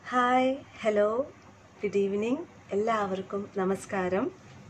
Hi hello good evening എല്ലാവർക്കും നമസ്കാരം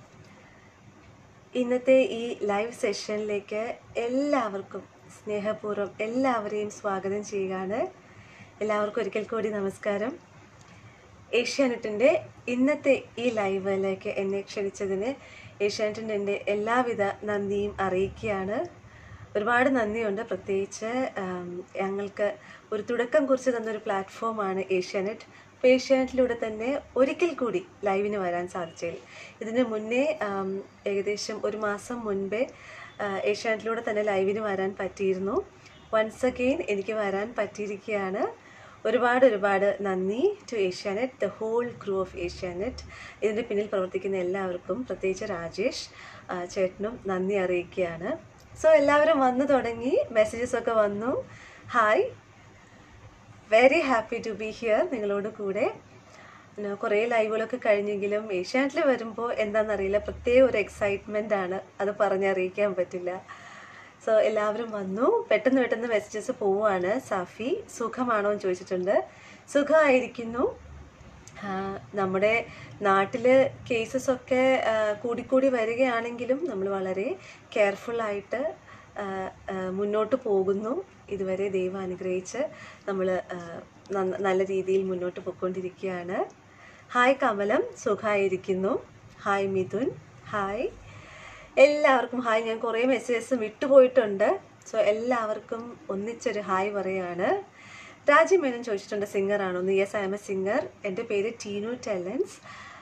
ഇന്നത്തെ ഈ ലൈവ് സെഷനിലേക്ക് എല്ലാവർക്കും സ്നേഹപൂർവ്വം എല്ലാവരെയും സ്വാഗതം ചെയ്യുകയാണ് എല്ലാവർക്കും ഒരിക്കൽ കൂടി നമസ്കാരം ഏഷ്യാനെറ്റിൻ്റെ ഇന്നത്തെ ഈ ലൈവിലേക്ക് എന്നെ ക്ഷണിച്ചതിന് ഏഷ്യാനെറ്റിൻ്റെ എൻ്റെ എല്ലാവിധ നന്ദിയും അറിയിക്കുകയാണ് ഒരുപാട് നന്ദിയുണ്ട് പ്രത്യേകിച്ച് ആം, ഞങ്ങൾക്ക് ഒരു തുടക്കം കുറിച്ച് തന്നൊരു പ്ലാറ്റ്ഫോമാണ് ഏഷ്യാനെറ്റ് അപ്പോൾ ഏഷ്യാനെറ്റിലൂടെ തന്നെ ഒരിക്കൽ കൂടി ലൈവിന് വരാൻ സാധിച്ചതിൽ ഇതിന് മുന്നേ ആം, ഏകദേശം ഒരു മാസം മുൻപേ ആ, ഏഷ്യാനെറ്റിലൂടെ തന്നെ ലൈവിന് വരാൻ പറ്റിയിരുന്നു വൺസ് അഗെയിൻ എനിക്ക് വരാൻ പറ്റിയിരിക്കുകയാണ് ഒരുപാട് ഒരുപാട് നന്ദി to Asianet the whole crew of Asianet ഇതിൻ്റെ പിന്നിൽ പ്രവർത്തിക്കുന്ന എല്ലാവർക്കും പ്രത്യേകിച്ച് രാജേഷ് ആ, ചേട്ടനും നന്ദി അറിയിക്കുകയാണ് സോ എല്ലാവരും വന്നു തുടങ്ങി മെസ്സേജസ് ഒക്കെ വന്നു hi very happy to be here നിങ്ങളോട് കൂടെ പിന്നെ കുറേ ലൈവുകളൊക്കെ കഴിഞ്ഞെങ്കിലും ഏഷ്യാനെറ്റിൽ വരുമ്പോൾ എന്താണെന്നറിയില്ല പ്രത്യേക ഒരു എക്സൈറ്റ്മെൻ്റ് ആണ് അത് പറഞ്ഞറിയിക്കാൻ പറ്റില്ല സോ എല്ലാവരും വന്നു പെട്ടെന്ന് പെട്ടെന്ന് മെസ്സേജസ് പോവുകയാണ് സാഫി സുഖമാണോ എന്ന് ചോദിച്ചിട്ടുണ്ട് സുഖമായിരിക്കുന്നു ആ, നമ്മുടെ നാട്ടിൽ കേസസ് ഒക്കെ ആ, കൂടിക്കൂടി വരികയാണെങ്കിലും നമ്മൾ വളരെ കെയർഫുള്ളായിട്ട് മുന്നോട്ട് പോകുന്നു ഇതുവരെ ദൈവം അനുഗ്രഹിച്ച് നമ്മൾ നല്ല രീതിയിൽ മുന്നോട്ട് പോയിക്കൊണ്ടിരിക്കുകയാണ് ഹായ് കമലം സുഖമായിരിക്കുന്നു ഹായ് മിഥുൻ ഹായ് എല്ലാവർക്കും ഹായ് ഞാൻ കുറേ മെസ്സേജസ് വിട്ടുപോയിട്ടുണ്ട് സോ എല്ലാവർക്കും ഒന്നിച്ചൊരു ഹായ് പറയാണ് രാജി മേനൻ ചോദിച്ചിട്ടുണ്ട് സിംഗറാണോ എന്ന് yes I'm a singer എൻ്റെ പേര് ടീനു ടെലൻസ്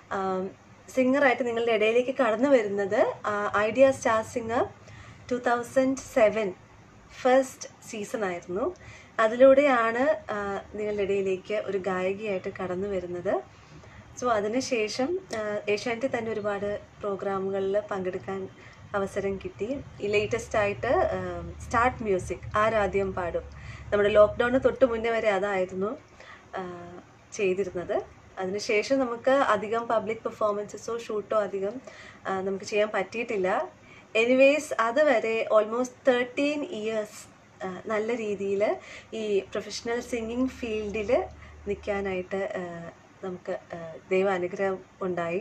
സിംഗറായിട്ട് നിങ്ങളുടെ ഇടയിലേക്ക് കടന്നു വരുന്നത് Idea star singer two thousand seven first season ആയിരുന്നു അതിലൂടെയാണ് ആ, നിങ്ങളുടെ ഇടയിലേക്ക് ഒരു ഗായികയായിട്ട് കടന്നു വരുന്നത് സോ അതിനുശേഷം ഏഷ്യാനെറ്റിൽ തന്നെ ഒരുപാട് പ്രോഗ്രാമുകളിൽ പങ്കെടുക്കാൻ അവസരം കിട്ടി ഈ ലേറ്റസ്റ്റ് ആയിട്ട് സ്റ്റാർട്ട് മ്യൂസിക് ആരാദ്യം പാടും നമ്മുടെ ലോക്ക്ഡൗണിന് തൊട്ട് മുന്നേ വരെ അതായിരുന്നു ആ, ചെയ്തിരുന്നത് അതിനുശേഷം നമുക്ക് അധികം പബ്ലിക് പെർഫോമൻസസോ ഷൂട്ടോ അധികം ആ, നമുക്ക് ചെയ്യാൻ പറ്റിയിട്ടില്ല എനിവേസ് അതുവരെ ഓൾമോസ്റ്റ് തേർട്ടീൻ ഇയേഴ്സ് നല്ല രീതിയിൽ ഈ പ്രൊഫഷണൽ സിംഗിങ് ഫീൽഡിൽ നിൽക്കാനായിട്ട് ആ, നമുക്ക് ആ, ദൈവാനുഗ്രഹം ഉണ്ടായി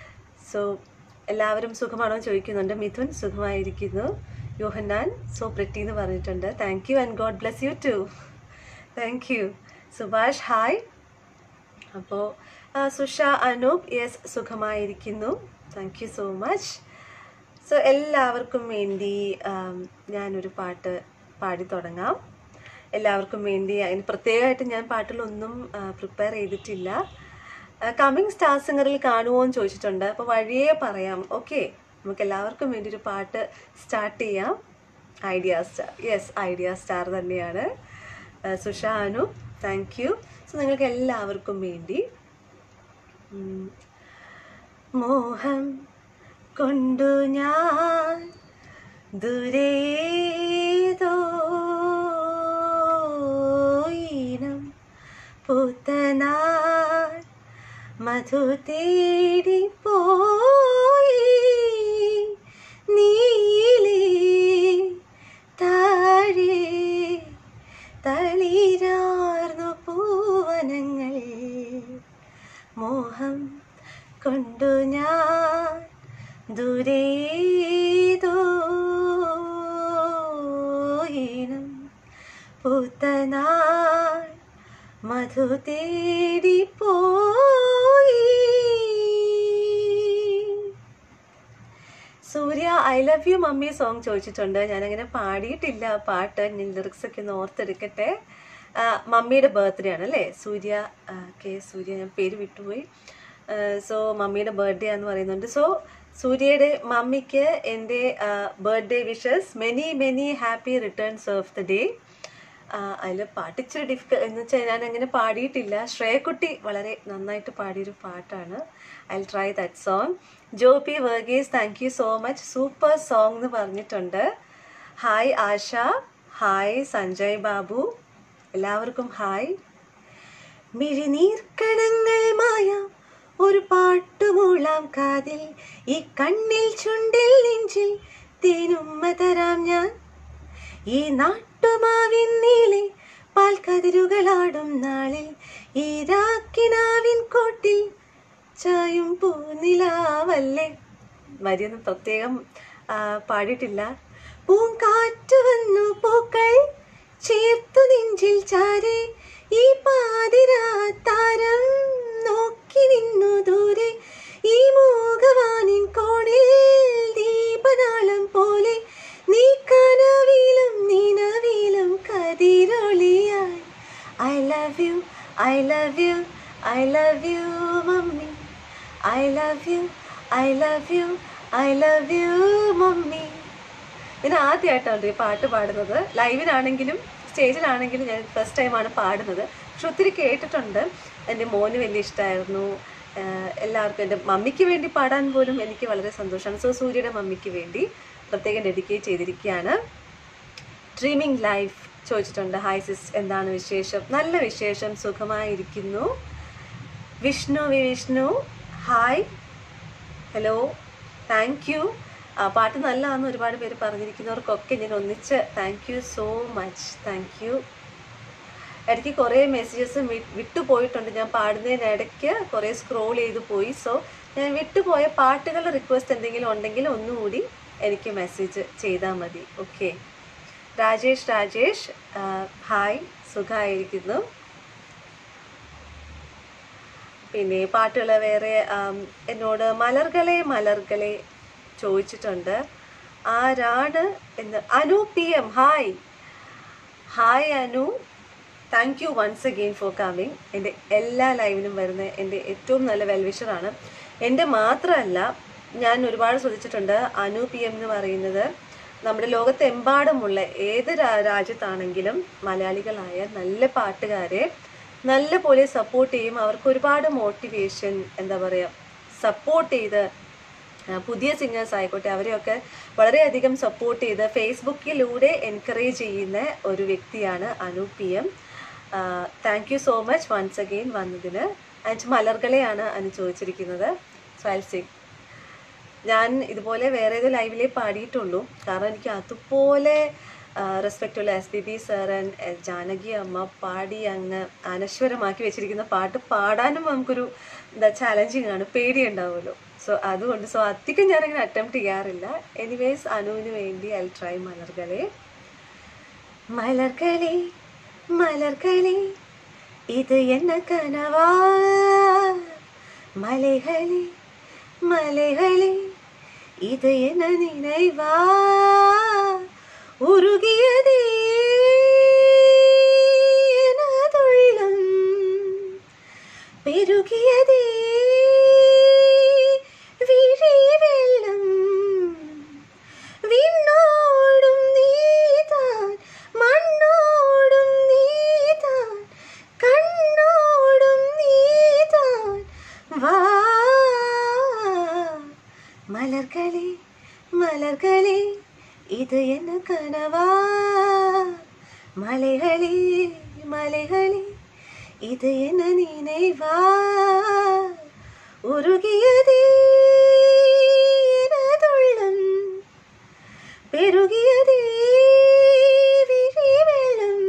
സോ എല്ലാവരും സുഖമാണോ എന്ന് ചോദിക്കുന്നുണ്ട് മിഥുൻ സുഖമായിരിക്കുന്നു യോഹന്നാൻ സോ പ്രിറ്റി എന്ന് പറഞ്ഞിട്ടുണ്ട് thank you and God bless you too thank you Subhash hi അപ്പോൾ സുഷ അനൂപ് യെസ് സുഖമായിരിക്കുന്നു thank you so much so എല്ലാവർക്കും വേണ്ടി ആം, ഞാനൊരു പാട്ട് പാടി തുടങ്ങാം എല്ലാവർക്കും വേണ്ടി അതിന് പ്രത്യേകമായിട്ട് ഞാൻ പാട്ടിലൊന്നും പ്രിപ്പയർ ചെയ്തിട്ടില്ല കമ്മിങ് സ്റ്റാർ സിംഗറിൽ കാണുമോ എന്ന് ചോദിച്ചിട്ടുണ്ട് അപ്പോൾ വഴിയേ പറയാം ഓക്കെ നമുക്ക് എല്ലാവർക്കും വേണ്ടി ഒരു പാട്ട് സ്റ്റാർട്ട് ചെയ്യാം Idea star yes Idea star തന്നെയാണ് ആ, Susha Anu thank you so നിങ്ങൾക്ക് എല്ലാവർക്കും വേണ്ടി ഉം, മോഹം കൊണ്ടു ഞാൻ ദുരേതോ ഈണം പൂത്തനാൾ മധു തേടി പോയി നീലേ താഴെ തളിരാർന്നു പൂവനങ്ങൾ മോഹം കൊണ്ടു ഞാൻ ദൂരേതോ ഈണം പൂത്തനാൾ മധു തേടി പോയി Surya I love you mummy song ചോദിച്ചിട്ടുണ്ട് ഞാനങ്ങനെ പാടിയിട്ടില്ല ആ പാട്ട് ഞാൻ ലിറിക്സ് ഒക്കെ ഒന്ന് ഓർത്തെടുക്കട്ടെ ആ, മമ്മിയുടെ ബർത്ത്ഡേ ആണ് അല്ലേ സൂര്യ ആ, കെ സൂര്യ ഞാൻ പേര് വിട്ടുപോയി സോ മമ്മിയുടെ ബർത്ത്ഡേ എന്ന് പറയുന്നുണ്ട് സോ സൂര്യയുടെ മമ്മിക്ക് എൻ്റെ birthday wishes many many happy returns of the day അതിൽ പാട്ടിച്ചിരി ഡിഫിക്ക എന്ന് വെച്ചാൽ ഞാൻ അങ്ങനെ പാടിയിട്ടില്ല ശ്രേയക്കുട്ടി വളരെ നന്നായിട്ട് പാടിയൊരു പാട്ടാണ് I try that song Jo P Varghese thank you so much super song എന്ന് പറഞ്ഞിട്ടുണ്ട് ഹായ് ആശ ഹായ് സഞ്ജയ് ബാബു എല്ലാവർക്കും ഹായ് മിഴിനീർക്കണങ്ങൾ മായാം ഒരു പാട്ടുമൂളാം കാതിൽ ഈ കണ്ണിൽ ചുണ്ടിൽ നെഞ്ചിൽ തേനുമ്മ തരാം ഞാൻ ഈ നാട്ടുമാവിൻ നീളെ പാൽക്കതിരുകളാടും നാളിൽ ഈരാക്കിനാവിൻ കോട്ടിൽ ചായും പൂനിലാവല്ലേ വരിയൊന്നും പ്രത്യേകം ആ, പാടിയിട്ടില്ല പൂങ്കാറ്റ് വന്നു പൂക്കൾ ചേർത്തു നെഞ്ചിൽ ചാരെ ഈ പാതിരാത്താരം നോക്കി നിന്നു ദൂരെ ഈ മൂകവാനിൻ കോണിൽ ദീപനാളം പോലെ നീ കനവിലും നിനവിലും കതിരൊളിയായി I love you I love you I love you mummy I love you I love you I love you mummy ഞാൻ ആദ്യമായിട്ടാണ് ഈ പാട്ട് പാടുന്നത് ലൈവിലാണെങ്കിലും സ്റ്റേജിലാണെങ്കിലും ഞാൻ ഫസ്റ്റ് ടൈമാണ് പാടുന്നത് പക്ഷെ ഒത്തിരി കേട്ടിട്ടുണ്ട് എൻ്റെ മോന് വലിയ ഇഷ്ടമായിരുന്നു ആഹ് എല്ലാവർക്കും എൻ്റെ മമ്മിക്ക് വേണ്ടി പാടാൻ പോലും എനിക്ക് വളരെ സന്തോഷമാണ് സോ സൂര്യയുടെ മമ്മിക്ക് വേണ്ടി പ്രത്യേകം ഡെഡിക്കേറ്റ് ചെയ്തിരിക്കുകയാണ് ഡ്രീമിംഗ് ലൈഫ് ചോദിച്ചിട്ടുണ്ട് ഹായ് സിസ് എന്താണ് വിശേഷം നല്ല വിശേഷം സുഖമായിരിക്കുന്നു Vishnu V Vishnu hi hello thank you പാട്ട് നല്ലതാണെന്ന് ഒരുപാട് പേര് പറഞ്ഞിരിക്കുന്നവർക്കൊക്കെ ഞാൻ ഒന്നിച്ച് thank you so much thank you ഇടയ്ക്ക് കുറേ മെസ്സേജസ് വിട്ടുപോയിട്ടുണ്ട് ഞാൻ പാടുന്നതിനിടയ്ക്ക് കുറേ സ്ക്രോൾ ചെയ്ത് പോയി സോ ഞാൻ വിട്ടുപോയ പാട്ടുകളുടെ റിക്വസ്റ്റ് എന്തെങ്കിലും ഉണ്ടെങ്കിൽ ഒന്നുകൂടി എനിക്ക് മെസ്സേജ് ചെയ്താൽ മതി ഓക്കെ രാജേഷ് രാജേഷ് ആ, ഹായ് സുഖമായിരിക്കുന്നു പിന്നെ പാട്ടുകൾ വേറെ ആം, എന്നോട് മലർകളെ മലർകളെ ചോദിച്ചിട്ടുണ്ട് ആരാണ് എന്ന് Anu P M hi hi Anu thank you once again for coming എൻ്റെ എല്ലാ ലൈവിനും വരുന്ന എൻ്റെ ഏറ്റവും നല്ല വെൽവിഷറാണ് എൻ്റെ മാത്രമല്ല ഞാൻ ഒരുപാട് ശ്രദ്ധിച്ചിട്ടുണ്ട് അനു പി എം എന്ന് പറയുന്നത് നമ്മുടെ ലോകത്തെമ്പാടുമുള്ള ഏത് രാ- രാജ്യത്താണെങ്കിലും മലയാളികളായ നല്ല പാട്ടുകാരെ നല്ല പോലെ സപ്പോർട്ട് ചെയ്യും അവർക്ക് ഒരുപാട് മോട്ടിവേഷൻ എന്താ പറയുക സപ്പോർട്ട് ചെയ്ത് ആ, പുതിയ സിംഗേഴ്സ് ആയിക്കോട്ടെ അവരെയൊക്കെ വളരെയധികം സപ്പോർട്ട് ചെയ്ത് ഫേസ്ബുക്കിലൂടെ എൻകറേജ് ചെയ്യുന്ന ഒരു വ്യക്തിയാണ് Anu P M thank you so much once again വന്നതിന് ആൻഡ് മലർകളെയാണ് അനു ചോദിച്ചിരിക്കുന്നത് സോ ഐ സിംഗ് ഞാൻ ഇതുപോലെ വേറെ ഏതോ ലൈവിലേ പാടിയിട്ടുള്ളൂ കാരണം എനിക്ക് അതുപോലെ റെസ്പെക്റ്റ് ഉള്ള S P B sir and Janaki അമ്മ പാടി അങ്ങ് അനശ്വരമാക്കി വെച്ചിരിക്കുന്ന പാട്ട് പാടാനും നമുക്കൊരു എന്താ ചാലഞ്ചിങ് ആണ് പേടിയുണ്ടാവുമല്ലോ സോ അതുകൊണ്ട് സോ അധികം ഞാനങ്ങനെ അറ്റംപ്റ്റ് ചെയ്യാറില്ല എനിവേസ് അനുവിന് വേണ്ടി ഐ ട്രൈ മലർകളെ മലർകളെ മലർകളെ ഇത് എന്ന കനവാ மலைகளே மலைகளே இது என்ன நினைவா உருகியதே எனதுள்ளம் பெருகியதே விழி வெள்ளம் விண்ணோடும் நீதான் மண்ணோடும் நீதான் கண்ணோடும் நீதான் வா மலர்களே மலர்களே இது என்ன கனவா மலைகளே மலைகளே இது என்ன நினைவா உருகியதே எனதுள்ளம் പെരുകിയതേ വിഴിവെള്ളം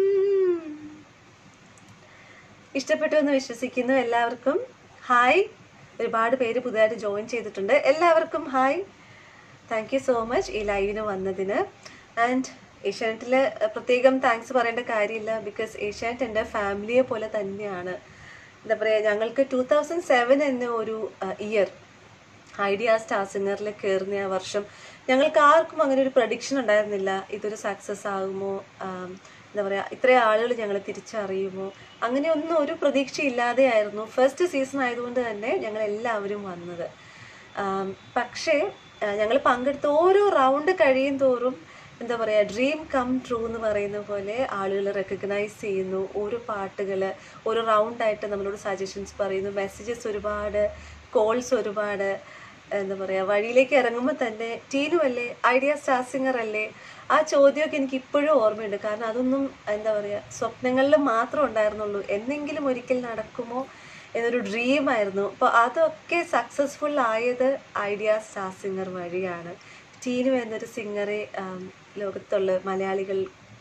ഇഷ്ടപ്പെട്ടു എന്ന് വിശ്വസിക്കുന്നു എല്ലാവർക്കും ഹായ് ഒരുപാട് പേര് പുതുതായിട്ട് ജോയിൻ ചെയ്തിട്ടുണ്ട് എല്ലാവർക്കും hi thank you so much ഈ ലൈവിന് വന്നതിന് ആൻഡ് ഏഷ്യാനെറ്റിൽ പ്രത്യേകം താങ്ക്സ് പറയേണ്ട കാര്യമില്ല ബിക്കോസ് ഏഷ്യാനെറ്റ് എൻ്റെ ഫാമിലിയെ പോലെ തന്നെയാണ് എന്താ പറയുക ഞങ്ങൾക്ക് ടൂ തൗസൻഡ് സെവൻ എന്ന ഒരു ഇയർ ഐഡിയ സ്റ്റാർ സിംഗറിൽ കയറുന്ന ആ വർഷം ഞങ്ങൾക്ക് ആർക്കും അങ്ങനെ ഒരു പ്രഡിക്ഷൻ ഉണ്ടായിരുന്നില്ല ഇതൊരു സക്സസ് ആകുമോ ആം, എന്താ പറയുക ഇത്രയും ആളുകൾ ഞങ്ങളെ തിരിച്ചറിയുമോ അങ്ങനെയൊന്നും ഒരു പ്രതീക്ഷയില്ലാതെയായിരുന്നു ഫസ്റ്റ് സീസൺ ആയതുകൊണ്ട് തന്നെ ഞങ്ങൾ എല്ലാവരും വന്നത് ആം, പക്ഷേ ഞങ്ങൾ പങ്കെടുത്ത ഓരോ റൗണ്ട് കഴിയും തോറും എന്താ പറയുക ഡ്രീം കം ട്രൂ എന്ന് പറയുന്ന പോലെ ആളുകൾ റെക്കഗ്നൈസ് ചെയ്യുന്നു ഓരോ പാട്ടുകൾ ഓരോ റൗണ്ടായിട്ട് നമ്മളോട് സജഷൻസ് പറയുന്നു മെസ്സേജസ് ഒരുപാട് കോൾസ് ഒരുപാട് എന്താ പറയുക വഴിയിലേക്ക് ഇറങ്ങുമ്പോൾ തന്നെ ടീനു അല്ലേ ഐഡിയ സ്റ്റാർ സിംഗർ അല്ലേ ആ ചോദ്യമൊക്കെ എനിക്ക് ഇപ്പോഴും ഓർമ്മയുണ്ട് കാരണം അതൊന്നും എന്താ പറയുക സ്വപ്നങ്ങളിൽ മാത്രം ഉണ്ടായിരുന്നുള്ളൂ എന്നെങ്കിലും ഒരിക്കൽ നടക്കുമോ എന്നൊരു ഡ്രീം ആയിരുന്നു അപ്പോൾ അതൊക്കെ സക്സസ്ഫുൾ ആയത് ഐഡിയ സ്റ്റാർ സിംഗർ വഴിയാണ് ടീനു എന്നൊരു സിംഗറെ ലോകത്തുള്ള മലയാളികൾക്ക്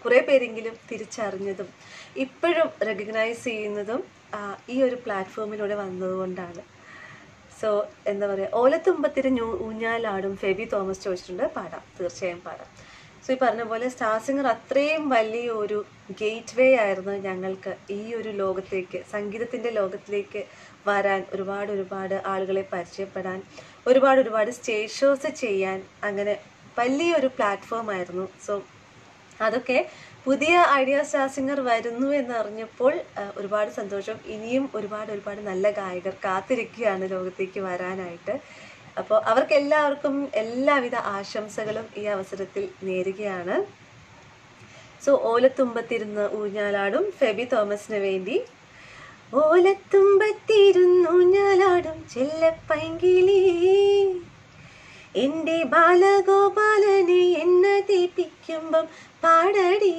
കുറേ പേരെങ്കിലും തിരിച്ചറിഞ്ഞതും ഇപ്പോഴും റെക്കഗ്നൈസ് ചെയ്യുന്നതും ആ, ഈ ഒരു പ്ലാറ്റ്ഫോമിലൂടെ വന്നതുകൊണ്ടാണ് സോ എന്താ പറയുക ഓലത്തുമ്പത്തിന് ഞൂ ഊഞ്ഞാലാടും ഫെബി തോമസ് ചോദിച്ചിട്ടുണ്ട് പാടാം തീർച്ചയായും പാടാം സോ ഈ പറഞ്ഞ പോലെ സ്റ്റാർ സിംഗർ അത്രയും വലിയ ഒരു ഗേറ്റ് വേ ആയിരുന്നു ഞങ്ങൾക്ക് ഈ ഒരു ലോകത്തേക്ക് സംഗീതത്തിൻ്റെ ലോകത്തിലേക്ക് വരാൻ ഒരുപാട് ഒരുപാട് ആളുകളെ പരിചയപ്പെടാൻ ഒരുപാട് ഒരുപാട് സ്റ്റേജ് ഷോസ് ചെയ്യാൻ അങ്ങനെ വലിയൊരു പ്ലാറ്റ്ഫോം ആയിരുന്നു സോ അതൊക്കെ പുതിയ ഐഡിയ സ്റ്റാർ സിംഗർ വരുന്നു എന്നറിഞ്ഞപ്പോൾ ആ, ഒരുപാട് സന്തോഷം ഇനിയും ഒരുപാട് ഒരുപാട് നല്ല ഗായകർ കാത്തിരിക്കുകയാണ് ലോകത്തേക്ക് വരാനായിട്ട് അപ്പോൾ അവർക്ക് എല്ലാവർക്കും എല്ലാവിധ ആശംസകളും ഈ അവസരത്തിൽ നേരുകയാണ് സോ ഓലത്തുമ്പത്തിരുന്ന് ഊഞ്ഞാലാടും ഫെബി തോമസിന് വേണ്ടി ഓലത്തുമ്പത്തിരുന്നു ഊഞ്ഞാലാടും ചെല്ലപ്പൈങ്കിളി എന്റെ ബാലഗോപാലനെ എന്ന ദീപിക്കുമ്പം പാടടി